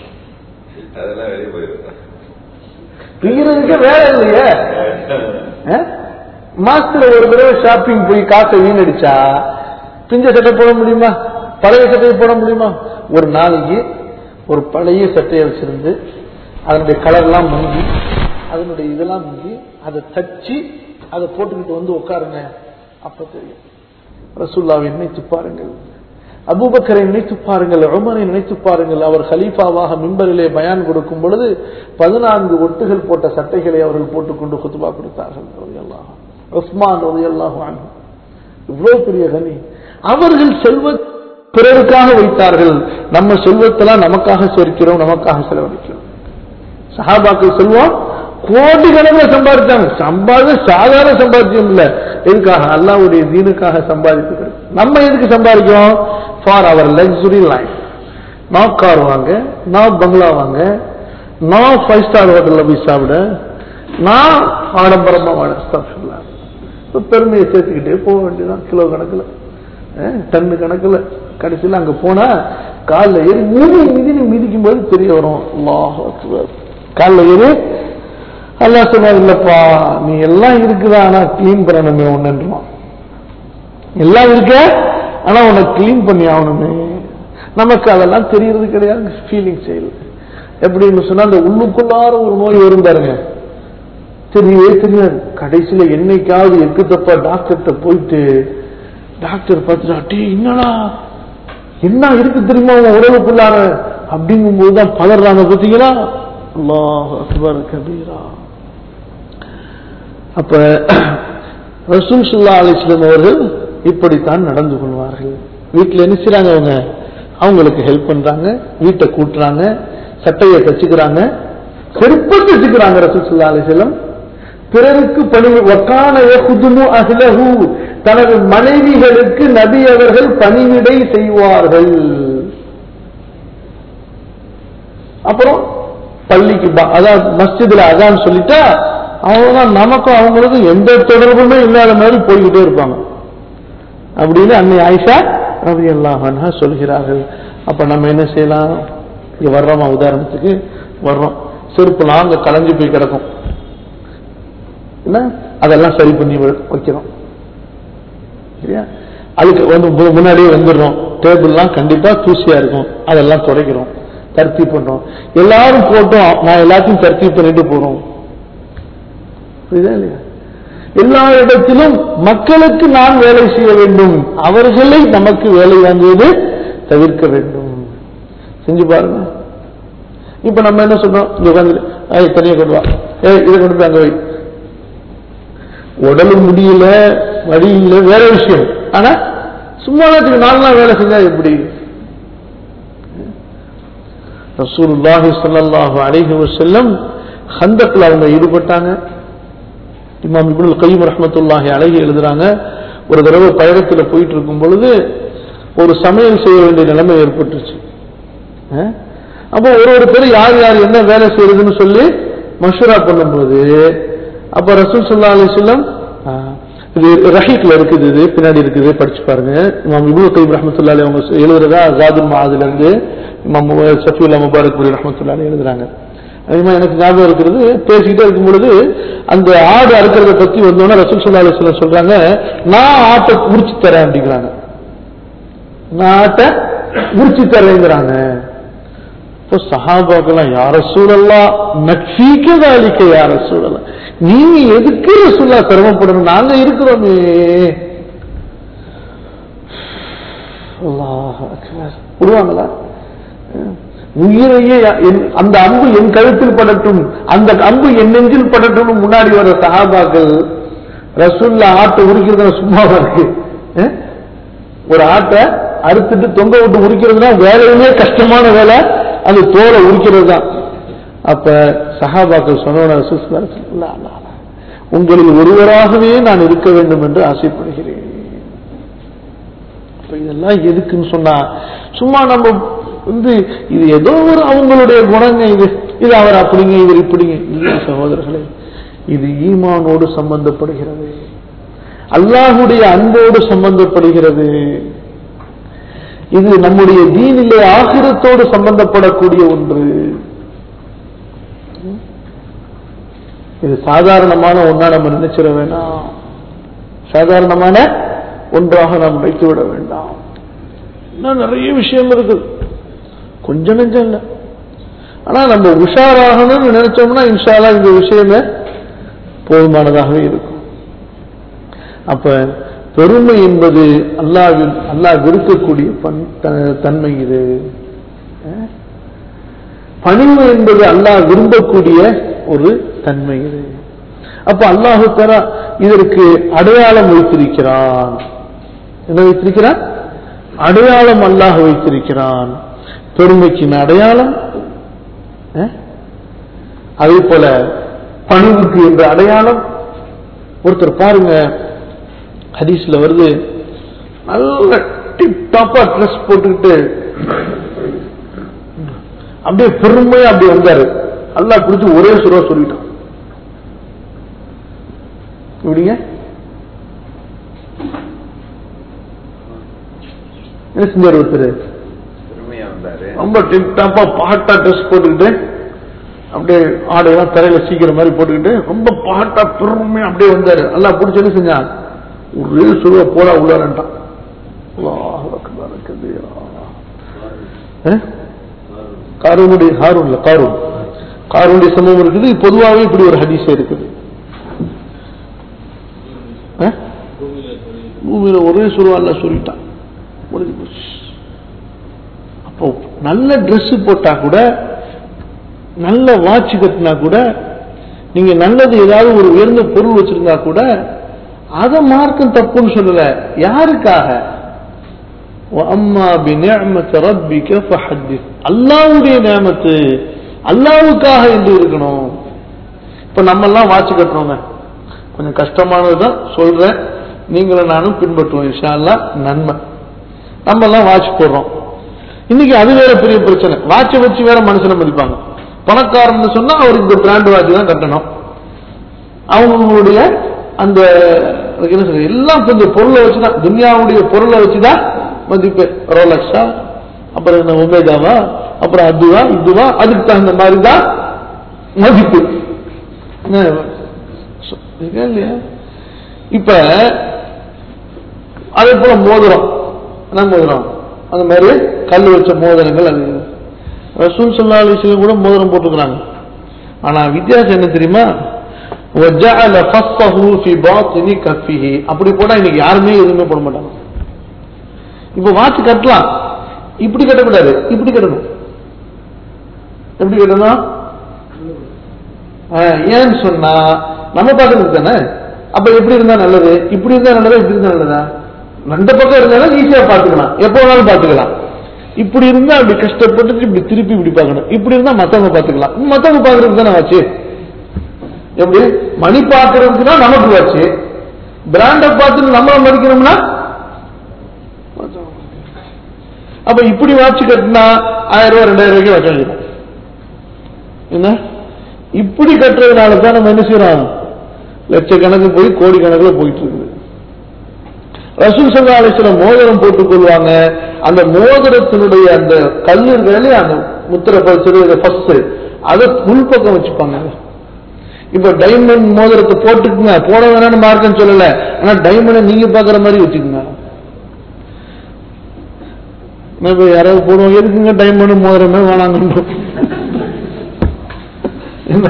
Speaker 2: அதெல்லாம் வெளியே போயிடும்
Speaker 1: பிங்கிறதுக்கே வேலை இல்லையே அஹ்? மாசத்துல ஒரு தடவை ஷாப்பிங் போய் காசை வீணடிச்சா பிஞ்ச சட்டை போட முடியுமா பழைய சட்டையை போட முடியுமா ஒரு நாளைக்கு ஒரு பழைய சட்டையை வச்சிருந்து அதனுடைய கலர்லாம் முங்கி அதனுடைய இதெல்லாம் முங்கி அதை தச்சு அதை போட்டுக்கிட்டு வந்து உட்காருங்க அப்ப தெரியும் ரசூல்லாவை நினைத்து பாருங்கள் அபூபக்கரை நினைத்து பாருங்கள் உமரை நினைத்து பாருங்கள் அவர் ஹலீஃபாவாக மிம்பரிலே பயான் கொடுக்கும் பொழுது பதினான்கு ஒட்டுகள் போட்ட சட்டைகளை அவர்கள் போட்டுக்கொண்டு குத்துபா கொடுத்தார்கள் ரலியல்லாஹு அன்ஹு. உஸ்மான் ரலியல்லாஹு அன்ஹு. இவ்வளவு பெரிய கனி அவர்கள் செல்வ பிறருக்காக வைத்தார்கள் நம்ம செல்வத்தெல்லாம் நமக்காக சேர்க்கிறோம் நமக்காக செலவழிக்கிறோம் சஹாபாக்கள் செல்வம் கோடி கணக்கில் சம்பாதிச்சாங்க சம்பாதி சாதாரண சம்பாதிச்சம் இல்ல எதுக்காக அல்லாவுடைய தீனுக்காக சம்பாதித்தது நம்ம எதுக்கு சம்பாதிக்கிறோம் ஃபார் அவர் லக்ஸுரி லைஃப் நான் கார் வாங்க நான் பங்களா வாங்க நான் ஃபைவ் ஸ்டார் ஹோட்டல்ல போய் சாப்பிட நான் ஆடம்பரமா வாழ அஸ்தக்ஃபிருல்லாஹ். இப்ப பெருமையை சேர்த்துக்கிட்டே போக வேண்டியதான் கிலோ கணக்குல அஹ், டன்னு கணக்குல கடைசியில் அங்க போனா காலில் ஏறி மிதி மிதி மிதிக்கும் போது தெரிய வரும் அல்லாஹ் அக்பர் காலில் ஏறி அல்லா சொன்னார் இல்லப்பா நீ எல்லாம் இருக்குதா ஆனா கிளீன் பண்ணணுமே ஒண்ணுன்றான் எல்லாம் இருக்க ஆனா உன்னை கிளீன் பண்ணி ஆகணுமே நமக்கு அதெல்லாம் தெரியறது கிடையாது ஃபீலிங் செயல் எப்படின்னு சொன்னா அந்த உள்ளுக்குள்ளார ஒரு நோய் வரும் பாருங்க தெரியவே தெரியாது கடைசியில என்னைக்காவது எக்கு தப்பா டாக்டர்கிட்ட போயிட்டு டாக்டர் பார்த்துட்டு அட்டே என்னடா என்ன இருக்கு தெரியுமா உன் உடலுக்குள்ளார அப்படிங்கும் போதுதான் பதறாங்க பார்த்தீங்களா அல்லாஹ் அக்பர் கபீரா அப்ப ரசூல் சுல்லா அலிஸ்லாம் அவர்கள் இப்படித்தான் நடந்து கொள்வார்கள் வீட்டில் என்ன செய்றாங்க அவங்க அவங்களுக்கு ஹெல்ப் பண்றாங்க வீட்டை கூட்டுறாங்க சட்டையை தச்சுக்கிறாங்க செருப்பை தச்சுக்கிறாங்க ரசூல் ஸல்லல்லாஹு அலைஹி வஸல்லம் பிறருக்கு பணி வக்கான யஹ்துமு அஹ்லஹு தனது மனைவிகளுக்கு நபி அவர்கள் பணிவிடை செய்வார்கள் அப்புறம் பள்ளிக்கு பா- அதாவது மஸ்ஜிதுல அதான் சொல்லிட்டா அவங்கதான் நமக்கும் அவங்களுக்கும் எந்த தொடர்புமே இல்லாத மாதிரி போய்கிட்டே இருப்பாங்க அப்படின்னு அன்னை ஆயிஷா ரவி அல்லாஹா சொல்கிறார்கள் அப்ப நம்ம என்ன செய்யலாம் இங்க வர்றோமா உதாரணத்துக்கு வர்றோம் செருப்புலாம் அங்க கலைஞ்சு போய் கிடக்கும் என்ன அதெல்லாம் சரி பண்ணி வை- வைக்கிறோம் சரியா அதுக்கு வந்து மு- முன்னாடியே வந்துடுறோம் டேபிள்லாம் கண்டிப்பா தூசியா இருக்கும் அதெல்லாம் துடைக்கிறோம் தர்த்தி பண்றோம் எல்லாரும் போட்டோம் நான் எல்லாத்தையும் தர்த்தி பண்ணிட்டு போறோம் புரியுதா இல்லையா எல்லா இடத்திலும் மக்களுக்கு நான் வேலை செய்ய வேண்டும் அவர்களை நமக்கு வேலை வாங்குவது தவிர்க்க வேண்டும் செஞ்சு பாருங்க இப்ப நம்ம என்ன சொல்றோம் இங்க உட்காந்து ஏய் தனியா கொண்டு வா ஏய் இதை கொண்டு போய் அங்க வை உடலும் முடியல வழி இல்லை வேற விஷயம் ஆனா சும்மா நேரத்துக்கு நாலு நாள் வேலை செஞ்சா எப்படி ரசூலுல்லாஹி ஸல்லல்லாஹு அலைஹி வஸல்லம் ஹந்தக்ல அவங்க ஈடுபட்டாங்க இமாம் இப்னுல் கைம் ரஹ்மத்துல்லாஹி அலைஹி எழுதுறாங்க ஒரு தடவை பயணத்துல போயிட்டு இருக்கும் பொழுது ஒரு சமையல் செய்ய வேண்டிய நிலைமை ஏற்பட்டுச்சு அஹ்? அப்போ ஒரு ஒரு பேர் யார் யார் என்ன வேலை செய்யறதுன்னு சொல்லி மஷூரா பண்ணும்போது அப்ப ரசூல் ஸல்லல்லாஹு அலைஹி வஸல்லம் ஆஹ், இது ரஹீக்ல இருக்குது இது பின்னாடி இருக்குது படிச்சு பாருங்க இமாம் இப்னு கைம் ரஹ்மத்துல்லாஹி அவங்க எழுதுறதா ஜாதுல் மஆதுல இருந்து இமாம் சஃபியுல்லா முபாரக் புரி ரஹ்மத்துல்லாஹி எழுதுறாங்க அதிகமா எனக்கு ஞாபகம் இருக்கிறது பேசிக்கிட்டே இருக்கும் பொழுது அந்த ஆடு அறுக்கிறத பத்தி வந்தோன்னா ரசூல் ஸல்லல்லாஹு அலைஹி வஸல்லம் சொல்றாங்க நான் ஆட்டை உரிச்சு தரேன் அப்படிங்கிறாங்க நான் ஆட்டை உரிச்சு தரேங்கிறாங்க இப்போ சஹாபாக்கெல்லாம் யார சூழல்லாம் நக்ஷீக்க வேலிக்க யார சூழலாம் நீங்க எதுக்கு ரசூல்லா சிரமப்படணும் நாங்க இருக்கிறோமே அல்லாஹ் அக்பர். விடுவாங்களா உயிரையே என்- அந்த அம்பு என் கழுத்தில் படட்டும் அந்த அம்பு என் நெஞ்சில் படட்டும் முன்னாடி வர சஹாபாக்கள் ரசூல்லா ஆட்டை உரிக்கிறதுல சும்மாவா இருக்கு அஹ்? ஒரு ஆட்டை அறுத்துட்டு தொங்க விட்டு உரிக்கிறதுனா வேலையுமே கஷ்டமான வேலை அந்த தோலை உரிக்கிறது தான் அப்ப சஹாபாக்கள் சொன்ன உங்களில் ஒருவராகவே நான் இருக்க வேண்டும் என்று ஆசைப்படுகிறேன் அப்ப இதெல்லாம் எதுக்குன்னு சொன்னா சும்மா நம்ம வந்து இது ஏதோ ஒரு அவங்களுடைய குணங்க இது இது அவர் அப்படிங்க இவர் இப்படிங்க இல்லை சகோதரர்களே இது ஈமானோடு சம்பந்தப்படுகிறது அல்லாஹுடைய அன்போடு சம்பந்தப்படுகிறது இது நம்முடைய தீனிலே ஆகிரத்தோடு சம்பந்தப்படக்கூடிய ஒன்று இது சாதாரணமான ஒன்றா நம்ம நினைச்சிட வேண்டாம் சாதாரணமான ஒன்றாக நாம் வைத்து விட வேண்டாம் இன்னும் நிறைய விஷயம் இருக்குது கொஞ்சம் நெஞ்சம் இல்லை ஆனா நம்ம உஷாராகணும்னு நினைச்சோம்னா இன்ஷால்லா இந்த விஷயமே போதுமானதாகவே இருக்கும் அப்ப பெருமை என்பது அல்லாவின் அல்லாஹ் விருக்கக்கூடிய பண் த- தன்மை இது அஹ்? பணிவு என்பது அல்லாஹ் விரும்பக்கூடிய ஒரு தன்மை இது அப்ப அல்லாஹு தஆலா இதற்கு அடையாளம் வைத்திருக்கிறான் என்ன வைத்திருக்கிறான் அடையாளம் அல்லாஹ் வைத்திருக்கிறான் பெருமைக்கின் அடையாளம் அஹ்? அதே போல பணிவுக்கு என்ற அடையாளம் ஒருத்தர் பாருங்க ஹதீஸ்ல வருது நல்ல டிப் டாப்பா ட்ரெஸ் போட்டுக்கிட்டு அப்படியே பெருமையா அப்படி வந்தாரு அல்லாஹ் பிடிச்சி ஒரே சுரா சொல்லிட்டான் இப்படிங்க என்ன செஞ்சார் ஒருத்தர்
Speaker 2: பெருமையா வந்தாரு
Speaker 1: ரொம்ப டிப் டாப்பா பாட்டா ட்ரெஸ் போட்டுக்கிட்டு அப்படியே ஆடையெல்லாம் தரையில சீக்கிரம் மாதிரி போட்டுக்கிட்டு ரொம்ப பாட்டா பெருமையா அப்படியே வந்தாரு எல்லாம் பிடிச்சி என்ன செஞ்சான் ஒரே சுருவ போடா உள்ளாரன்ட்டான் அல்லாஹ் அக்பர் கபீரா. அஹ்? காரூனுடைய ஹாரூன் இல்ல காரூன் காரூனுடைய சம்பவம் இருக்குது பொதுவாகவே இப்படி ஒரு ஹதீஸ் இருக்குது அஹ்? பூமியில ஒரே சுருவால சொல்லிட்டான் முடிஞ்சு போச்சு அப்போ நல்ல Dress போட்டா கூட நல்ல வாட்ச் கட்டினா கூட நீங்க நல்லது ஏதாவது ஒரு உயர்ந்த பொருள் வச்சிருந்தா கூட அதை மார்க்கம் தப்புன்னு சொல்லல யாருக்காக அம்மா பி நிஅமத்தி ரப்பிக ஃபஹத்திஸ் அல்லாஹ்வுடைய நியமத்து அல்லாஹ்வுக்காக என்று இருக்கணும் இப்ப நம்ம எல்லாம் வாட்ச் கட்டுறோங்க கொஞ்சம் கஷ்டமானதுதான் சொல்றேன் நீங்களும் நானும் பின்பற்றுவோம் இன்ஷா அல்லாஹ் நன்மை நம்ம எல்லாம் வாட்ச் போடுறோம் இன்னைக்கு அது வேற பெரிய பிரச்சனை வாட்சை வச்சு வேற மனுஷனை மதிப்பாங்க பணக்காரன்னு சொன்னா அவருக்கு இந்த பிராண்ட் வாட்ச் தான் கட்டணும் அவங்களுடைய அந்த அதுக்கு என்ன சொல்றது எல்லாம் கொஞ்சம் பொருளை வச்சுதான் துனியாவுடைய பொருளை வச்சுதான் மதிப்பு ரோலக்ஸா அப்புறம் என்ன ஒமேகாவா அப்புறம் அதுவா இதுவா அதுக்கு தகுந்த மாதிரி தான் மதிப்பு என்ன, சொ- இருக்கா இல்லையா இப்ப அதே போல மோதிரம் என்ன மோதிரம் அந்த மாதிரி கல் வச்ச மோதிரங்கள் அது ரசூல் சல்லா அலிஸ்லாம் கூட மோதிரம் போட்டுக்கிறாங்க ஆனா வித்தியாசம் என்ன தெரியுமா وَجَعَلَ فَصَّهُ فِي بَاطِنِ كَفِّهِ அப்படி போட்டா இன்னைக்கு யாருமே எதுவுமே போட மாட்டாங்க இப்ப வாட்ச் கட்டலாம் இப்படி கட்டக்கூடாது இப்படி கட்டணும் எப்படி கட்டணும் ஆஹ், ஏன்னு சொன்னா நம்ம பார்க்கறது தானே அப்ப எப்படி இருந்தா நல்லது இப்படி இருந்தா நல்லதா இப்படி இருந்தா நல்லதா ரெண்டு பக்கம் இருந்தாலும் ஈஸியா பார்த்துக்கலாம் எப்போ வேணாலும் பார்த்துக்கலாம் இப்படி இருந்தா அப்படி கஷ்டப்பட்டு இப்படி திருப்பி இப்படி பார்க்கணும் இப்படி இருந்தா மத்தவங்க பார்த்துக்கலாம் மத்தவங்க பார்க்கறதுக்கு தானே வாச்சு எப்படி மணி பார்க்கறதுக்கு தான் நமக்கு வாச்சு பிராண்டை பார்த்து நம்மள மதிக்கணும்னா அப்ப இப்படி வாட்ச் கட்டினா ஆயிரம் ரூபாய் ரெண்டாயிரம் ரூபாய்க்கு வாட்ச் வாங்கிடும் என்ன இப்படி கட்டுறதுனால தான் நம்ம என்ன செய்யறோம் லட்சக்கணக்கு போய் கோடி கணக்கில் போயிட்டு இருக்குது ரசூல் சல்லா அலிஸ்லாம் மோதிரம் போட்டுக் கொள்வாங்க அந்த மோதிரத்தினுடைய அந்த கல் இருக்கிறதுல அந்த முத்திரை பதிச்சது ஃபர்ஸ்ட் அதை உள்பக்கம் வச்சுப்பாங்க இப்ப டைமண்ட் மோதிரத்தை போட்டுக்குங்க போட வேணாம்னு மார்க்கன்னு சொல்லல ஆனா டைமண்டை நீங்க பாக்குற மாதிரி வச்சுக்கோங்க நான் இப்ப யாராவது போடுவோம் எதுக்குங்க டைமண்ட் மோதிரமே வேணாங்கன்னு என்ன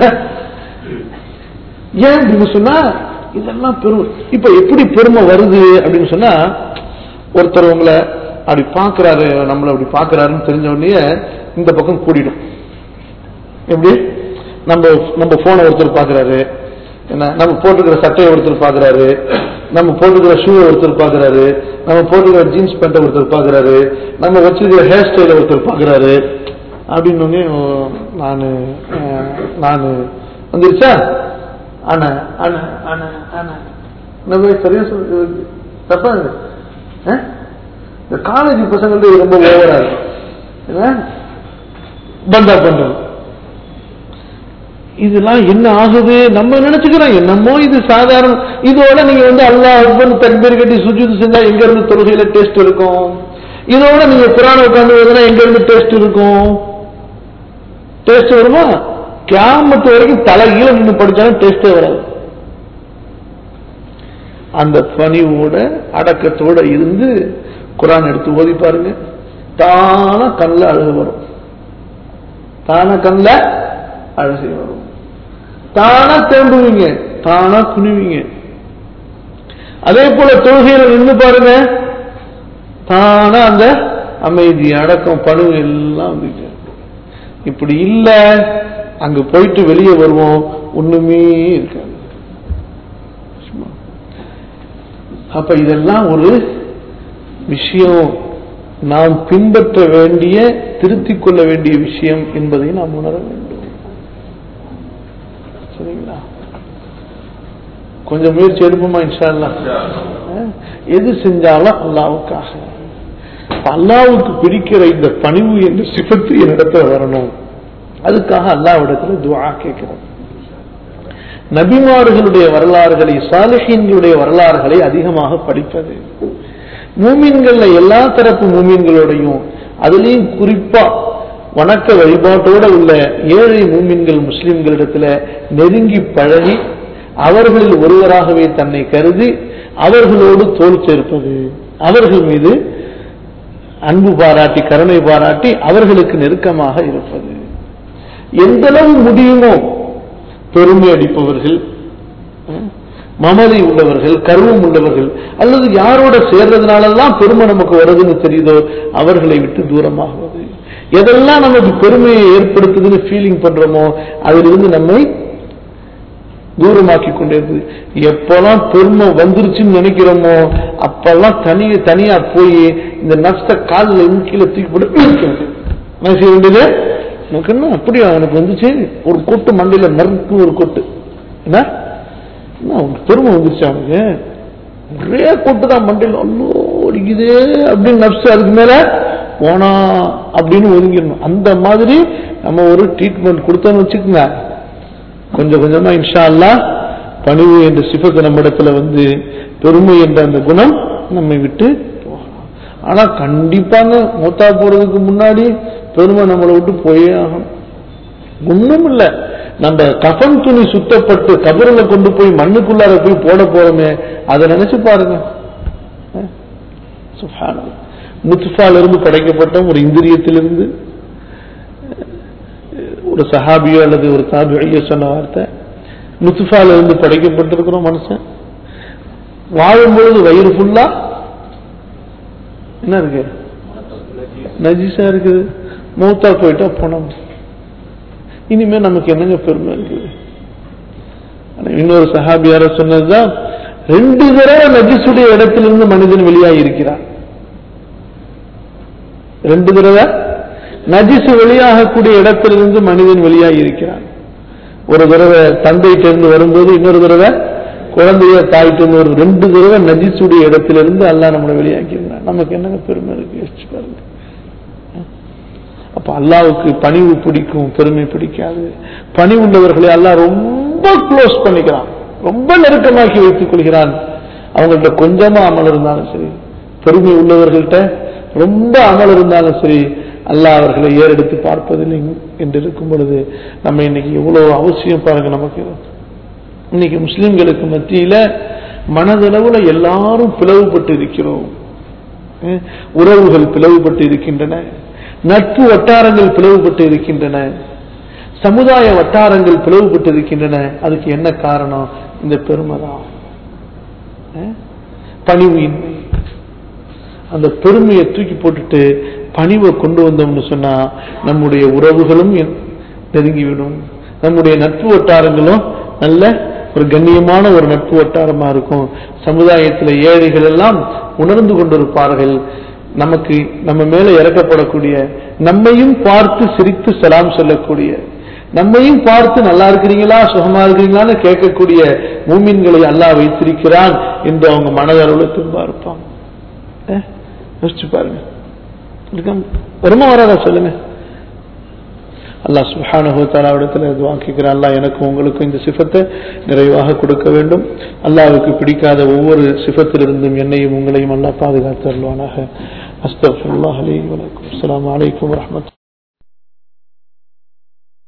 Speaker 1: ஏன் அப்படின்னு சொன்னா இதெல்லாம் பெருமை இப்ப எப்படி பெருமை வருது அப்படின்னு சொன்னா ஒருத்தர் உங்களை அப்படி பாக்குறாரு நம்மள அப்படி பாக்குறாருன்னு தெரிஞ்ச உடனே இந்த பக்கம் கூடிடும் எப்படி நம்ம நம்ம போனை ஒருத்தர் பாக்குறாரு என்ன நம்ம போட்டுக்கிற சட்டையை ஒருத்தர் பாக்குறாரு நம்ம போட்டுக்கிற ஷூவை ஒருத்தர் பாக்குறாரு நம்ம போட்டுக்கிற ஜீன்ஸ் பேண்ட்டை ஒருத்தர் பாக்குறாரு நம்ம வச்சிருக்கிற ஹேர் ஸ்டைலை ஒருத்தர் பாக்குறாரு அப்படின்னு உடனே, ஓ, நானு அஹ், நானு வந்துருச்சா ஆனா ஆனா ஆனா ஆனா நம்ம சரியா சொல்றது தப்பா இது? அஹ்? இந்த காலேஜ் பசங்கள்ட்ட இது ரொம்ப ஓவரா இருக்கு என்ன? பந்தா பண்றது இதெல்லாம் என்ன ஆகுது நம்ம நினைச்சுக்கிறோம் என்னமோ இது சாதாரண இதோட நீங்க வந்து அல்லாஹ் அக்பர் தக்பீர் கட்டி சுஜூது செஞ்சா எங்க இருந்து தொழுகையில டேஸ்ட் இருக்கும் இதோட நீங்க குரான் உட்கார்ந்து ஓதுனா எங்க இருந்து டேஸ்ட் இருக்கும் டேஸ்ட் வருமா கியாமத்து வரைக்கும் தலைகீழ நின்று படிச்சாலும் டேஸ்டே வராது அந்த பணிவோட அடக்கத்தோட இருந்து குரான் எடுத்து ஓதி பாருங்க தானா கண்ணில் அழுக வரும் தானா கண்ணில் அழுகை வரும் தானா தேம்புவீங்க தானா குனிவீங்க அதே போல தொழுகையில நின்று பாருங்க தானா அந்த அமைதி அடக்கம் பணிவு எல்லாம் வந்துட்டு இப்படி இல்ல அங்க போயிட்டு வெளியே வருவோம் ஒண்ணுமே இருக்காது சும்மா. அப்ப இதெல்லாம் ஒரு விஷயம் நாம் பின்பற்ற வேண்டிய திருத்திக் கொள்ள வேண்டிய விஷயம் என்பதை நாம் உணர வேண்டும் சரிங்களா கொஞ்சம் முயற்சி எடுப்போமா இன்ஷா அல்லாஹ் அஹ், எது செஞ்சாலும் அல்லாவுக்காக அப்ப அல்லாவுக்கு பிடிக்கிற இந்த பணிவு என்ற சிபத்து என்னிடத்துல வரணும் அதுக்காக அல்லாவிடத்துல துஆ கேட்கிறோம் நபிமார்களுடைய வரலாறுகளை சாலிஹீன்களுடைய வரலாறுகளை அதிகமாக படிப்பது மூமின்கள்ல எல்லா தரப்பு மூமின்களோடையும் அதுலயும் குறிப்பா வணக்க வழிபாட்டோட உள்ள ஏழை மூமின்கள் முஸ்லிம்களிடத்துல நெருங்கி பழகி அவர்களில் ஒருவராகவே தன்னை கருதி அவர்களோடு தோல் சேர்ப்பது அவர்கள் மீது அன்பு பாராட்டி கருணை பாராட்டி அவர்களுக்கு நெருக்கமாக இருப்பது எந்த அளவு முடியுமோ பெருமை அடிப்பவர்கள் அஹ், மமதை உள்ளவர்கள் கர்வம் உள்ளவர்கள் அல்லது யாரோட சேர்றதுனாலதான் பெருமை நமக்கு வருதுன்னு தெரியுதோ அவர்களை விட்டு தூரமாகுவது எதெல்லாம் நமக்கு பெருமையை ஏற்படுத்துதுன்னு ஃபீலிங் பண்றோமோ அதிலிருந்து நம்மை தூரமாக்கி கொண்டே இருக்குது எப்பெல்லாம் பெருமை வந்துருச்சுன்னு நினைக்கிறோமோ அப்பெல்லாம் தனிய தனியா போய் இந்த நஷ்ட காலில் இருந்து கீழே தூக்கி போட்டு இழுக்கணும். என்ன செய்ய வேண்டியது எனக்கு என்ன அப்படியா எனக்கு வந்துச்சு ஒரு கொட்டு மண்டையில நறுக்கு ஒரு கொட்டு என்ன என்ன உனக்கு பெருமை வந்துருச்சு அவனுக்கு ஒரே கொட்டு தான் மண்டையில் அல்லோ அடிக்குதே அப்படின்னு நப்சு அதுக்கு மேல போனா அப்படின்னு ஒதுங்கிடணும் அந்த மாதிரி நம்ம ஒரு ட்ரீட்மெண்ட் கொடுத்தோன்னு வச்சுக்கோங்க கொஞ்சம் கொஞ்சமா இன்ஷா அல்லாஹ் பணிவு என்ற சிபத்து நம்ம இடத்துல வந்து பெருமை என்ற அந்த குணம் நம்மை விட்டு போகலாம் ஆனா கண்டிப்பாங்க மூத்தா போறதுக்கு முன்னாடி பெருமை நம்மளை விட்டு போயே ஆகணும் ஒண்ணும் இல்ல நம்ம கஃன் துணி சுத்தப்பட்டு கபரில கொண்டு போய் மண்ணுக்குள்ளார போய் போட போறோமே அதை நினைச்சு பாருங்க அஹ், சுப்ஹானல்லாஹ். நுத்ஃபால இருந்து படைக்கப்பட்ட ஒரு இந்திரியத்திலிருந்து ஒரு சஹாபியோ அல்லது ஒரு தாபியோ சொன்ன வார்த்தை நுத்ஃபால இருந்து படைக்கப்பட்டிருக்கிறோம் மனுஷன் வாழும்பொழுது வயிறு ஃபுல்லா என்ன இருக்கு நஜிஸா இருக்குது மூத்தா போயிட்டா போனோம் இனிமே நமக்கு என்னங்க பெருமை இருக்குது ஆனா இன்னொரு சஹாபியார சொன்னதுதான் ரெண்டு தடவை நஜிஸுடைய இடத்திலிருந்து மனிதன் வெளியாகி இருக்கிறான் ரெண்டு தடவை நஜிசு வெளியாகக்கூடிய இடத்திலிருந்து மனிதன் வெளியாகி இருக்கிறான் ஒரு தடவை தந்தையிட்டிருந்து வரும்போது இன்னொரு தடவை குழந்தைய தாயிட்டிருந்து வரும் ரெண்டு தடவை நஜிசுடைய இடத்திலிருந்து அல்லாஹ் நம்மளை வெளியாக்கியிருக்கிறான் நமக்கு என்னங்க பெருமை இருக்கு யோசிச்சு பாருங்க அப்ப அல்லாவுக்கு பணிவு பிடிக்கும் பெருமை பிடிக்காது பணிவு உள்ளவர்களை அல்லாஹ் ரொம்ப க்ளோஸ் பண்ணிக்கிறான் ரொம்ப நெருக்கமாக்கி வைத்துக் கொள்கிறான் அவங்கள்ட்ட கொஞ்சமா அமல் இருந்தாலும் சரி பெருமை உள்ளவர்கள்ட்ட ரொம்ப அமல் இருந்தாலும் சரி அல்லாஹ் அவர்களை ஏறெடுத்து பார்ப்பதில்லை என்று இருக்கும் பொழுது நம்ம இன்னைக்கு எவ்வளவு அவசியம் பாருங்க நமக்கு இன்னைக்கு முஸ்லிம்களுக்கு மத்தியில மனதளவுல எல்லாரும் பிளவுபட்டு இருக்கிறோம் அஹ் உறவுகள் பிளவுபட்டு இருக்கின்றன நட்பு வட்டாரங்கள் பிளவுபட்டு இருக்கின்றன சமுதாய வட்டாரங்கள் பிளவுபட்டு இருக்கின்றன அதுக்கு என்ன காரணம் இந்த பெருமை தான் அஹ் பணிவு இன்மை அந்த பெருமையை தூக்கி போட்டுட்டு பணிவை கொண்டு வந்தோம்னு சொன்னா நம்முடைய உறவுகளும் எ- நெருங்கிவிடும் நம்முடைய நட்பு வட்டாரங்களும் நல்ல ஒரு கண்ணியமான ஒரு நட்பு வட்டாரமா இருக்கும் சமுதாயத்தில் ஏழைகள் எல்லாம் உணர்ந்து கொண்டிருப்பார்கள் நமக்கு நம்ம மேல இறக்கப்படக்கூடிய நம்மையும் பார்த்து சிரித்து சலாம் சொல்லக்கூடிய நம்மையும் பார்த்து நல்லா இருக்கிறீங்களா சுகமா இருக்கிறீங்களான்னு கேட்கக்கூடிய மூமின்களை அல்லாஹ் வைத்திருக்கிறான் என்று அவங்க மனதளவுல திரும்ப இருப்பாங்க அஹ், யோசிச்சு பாருங்க இருக்கா? வருமா வராதா சொல்லுங்க அல்லாஹ் சுப்ஹானஹு தஆலாவிடத்தில் துஆ கேட்கிறேன் அல்லாஹ் எனக்கும் உங்களுக்கும் இந்த சிஃபத்தை நிறைவாக கொடுக்க வேண்டும் அல்லாஹ்வுக்கு பிடிக்காத ஒவ்வொரு சிஃபத்திலிருந்தும் என்னையும் உங்களையும் அல்லாஹ் பாதுகாத்தருள்வானாக அஸ்தக்ஃபிருல்லாஹ் அலைஹி வலக்கும் அஸ்ஸலாமு அலைக்கும் வரஹ்மத்துல்லாஹி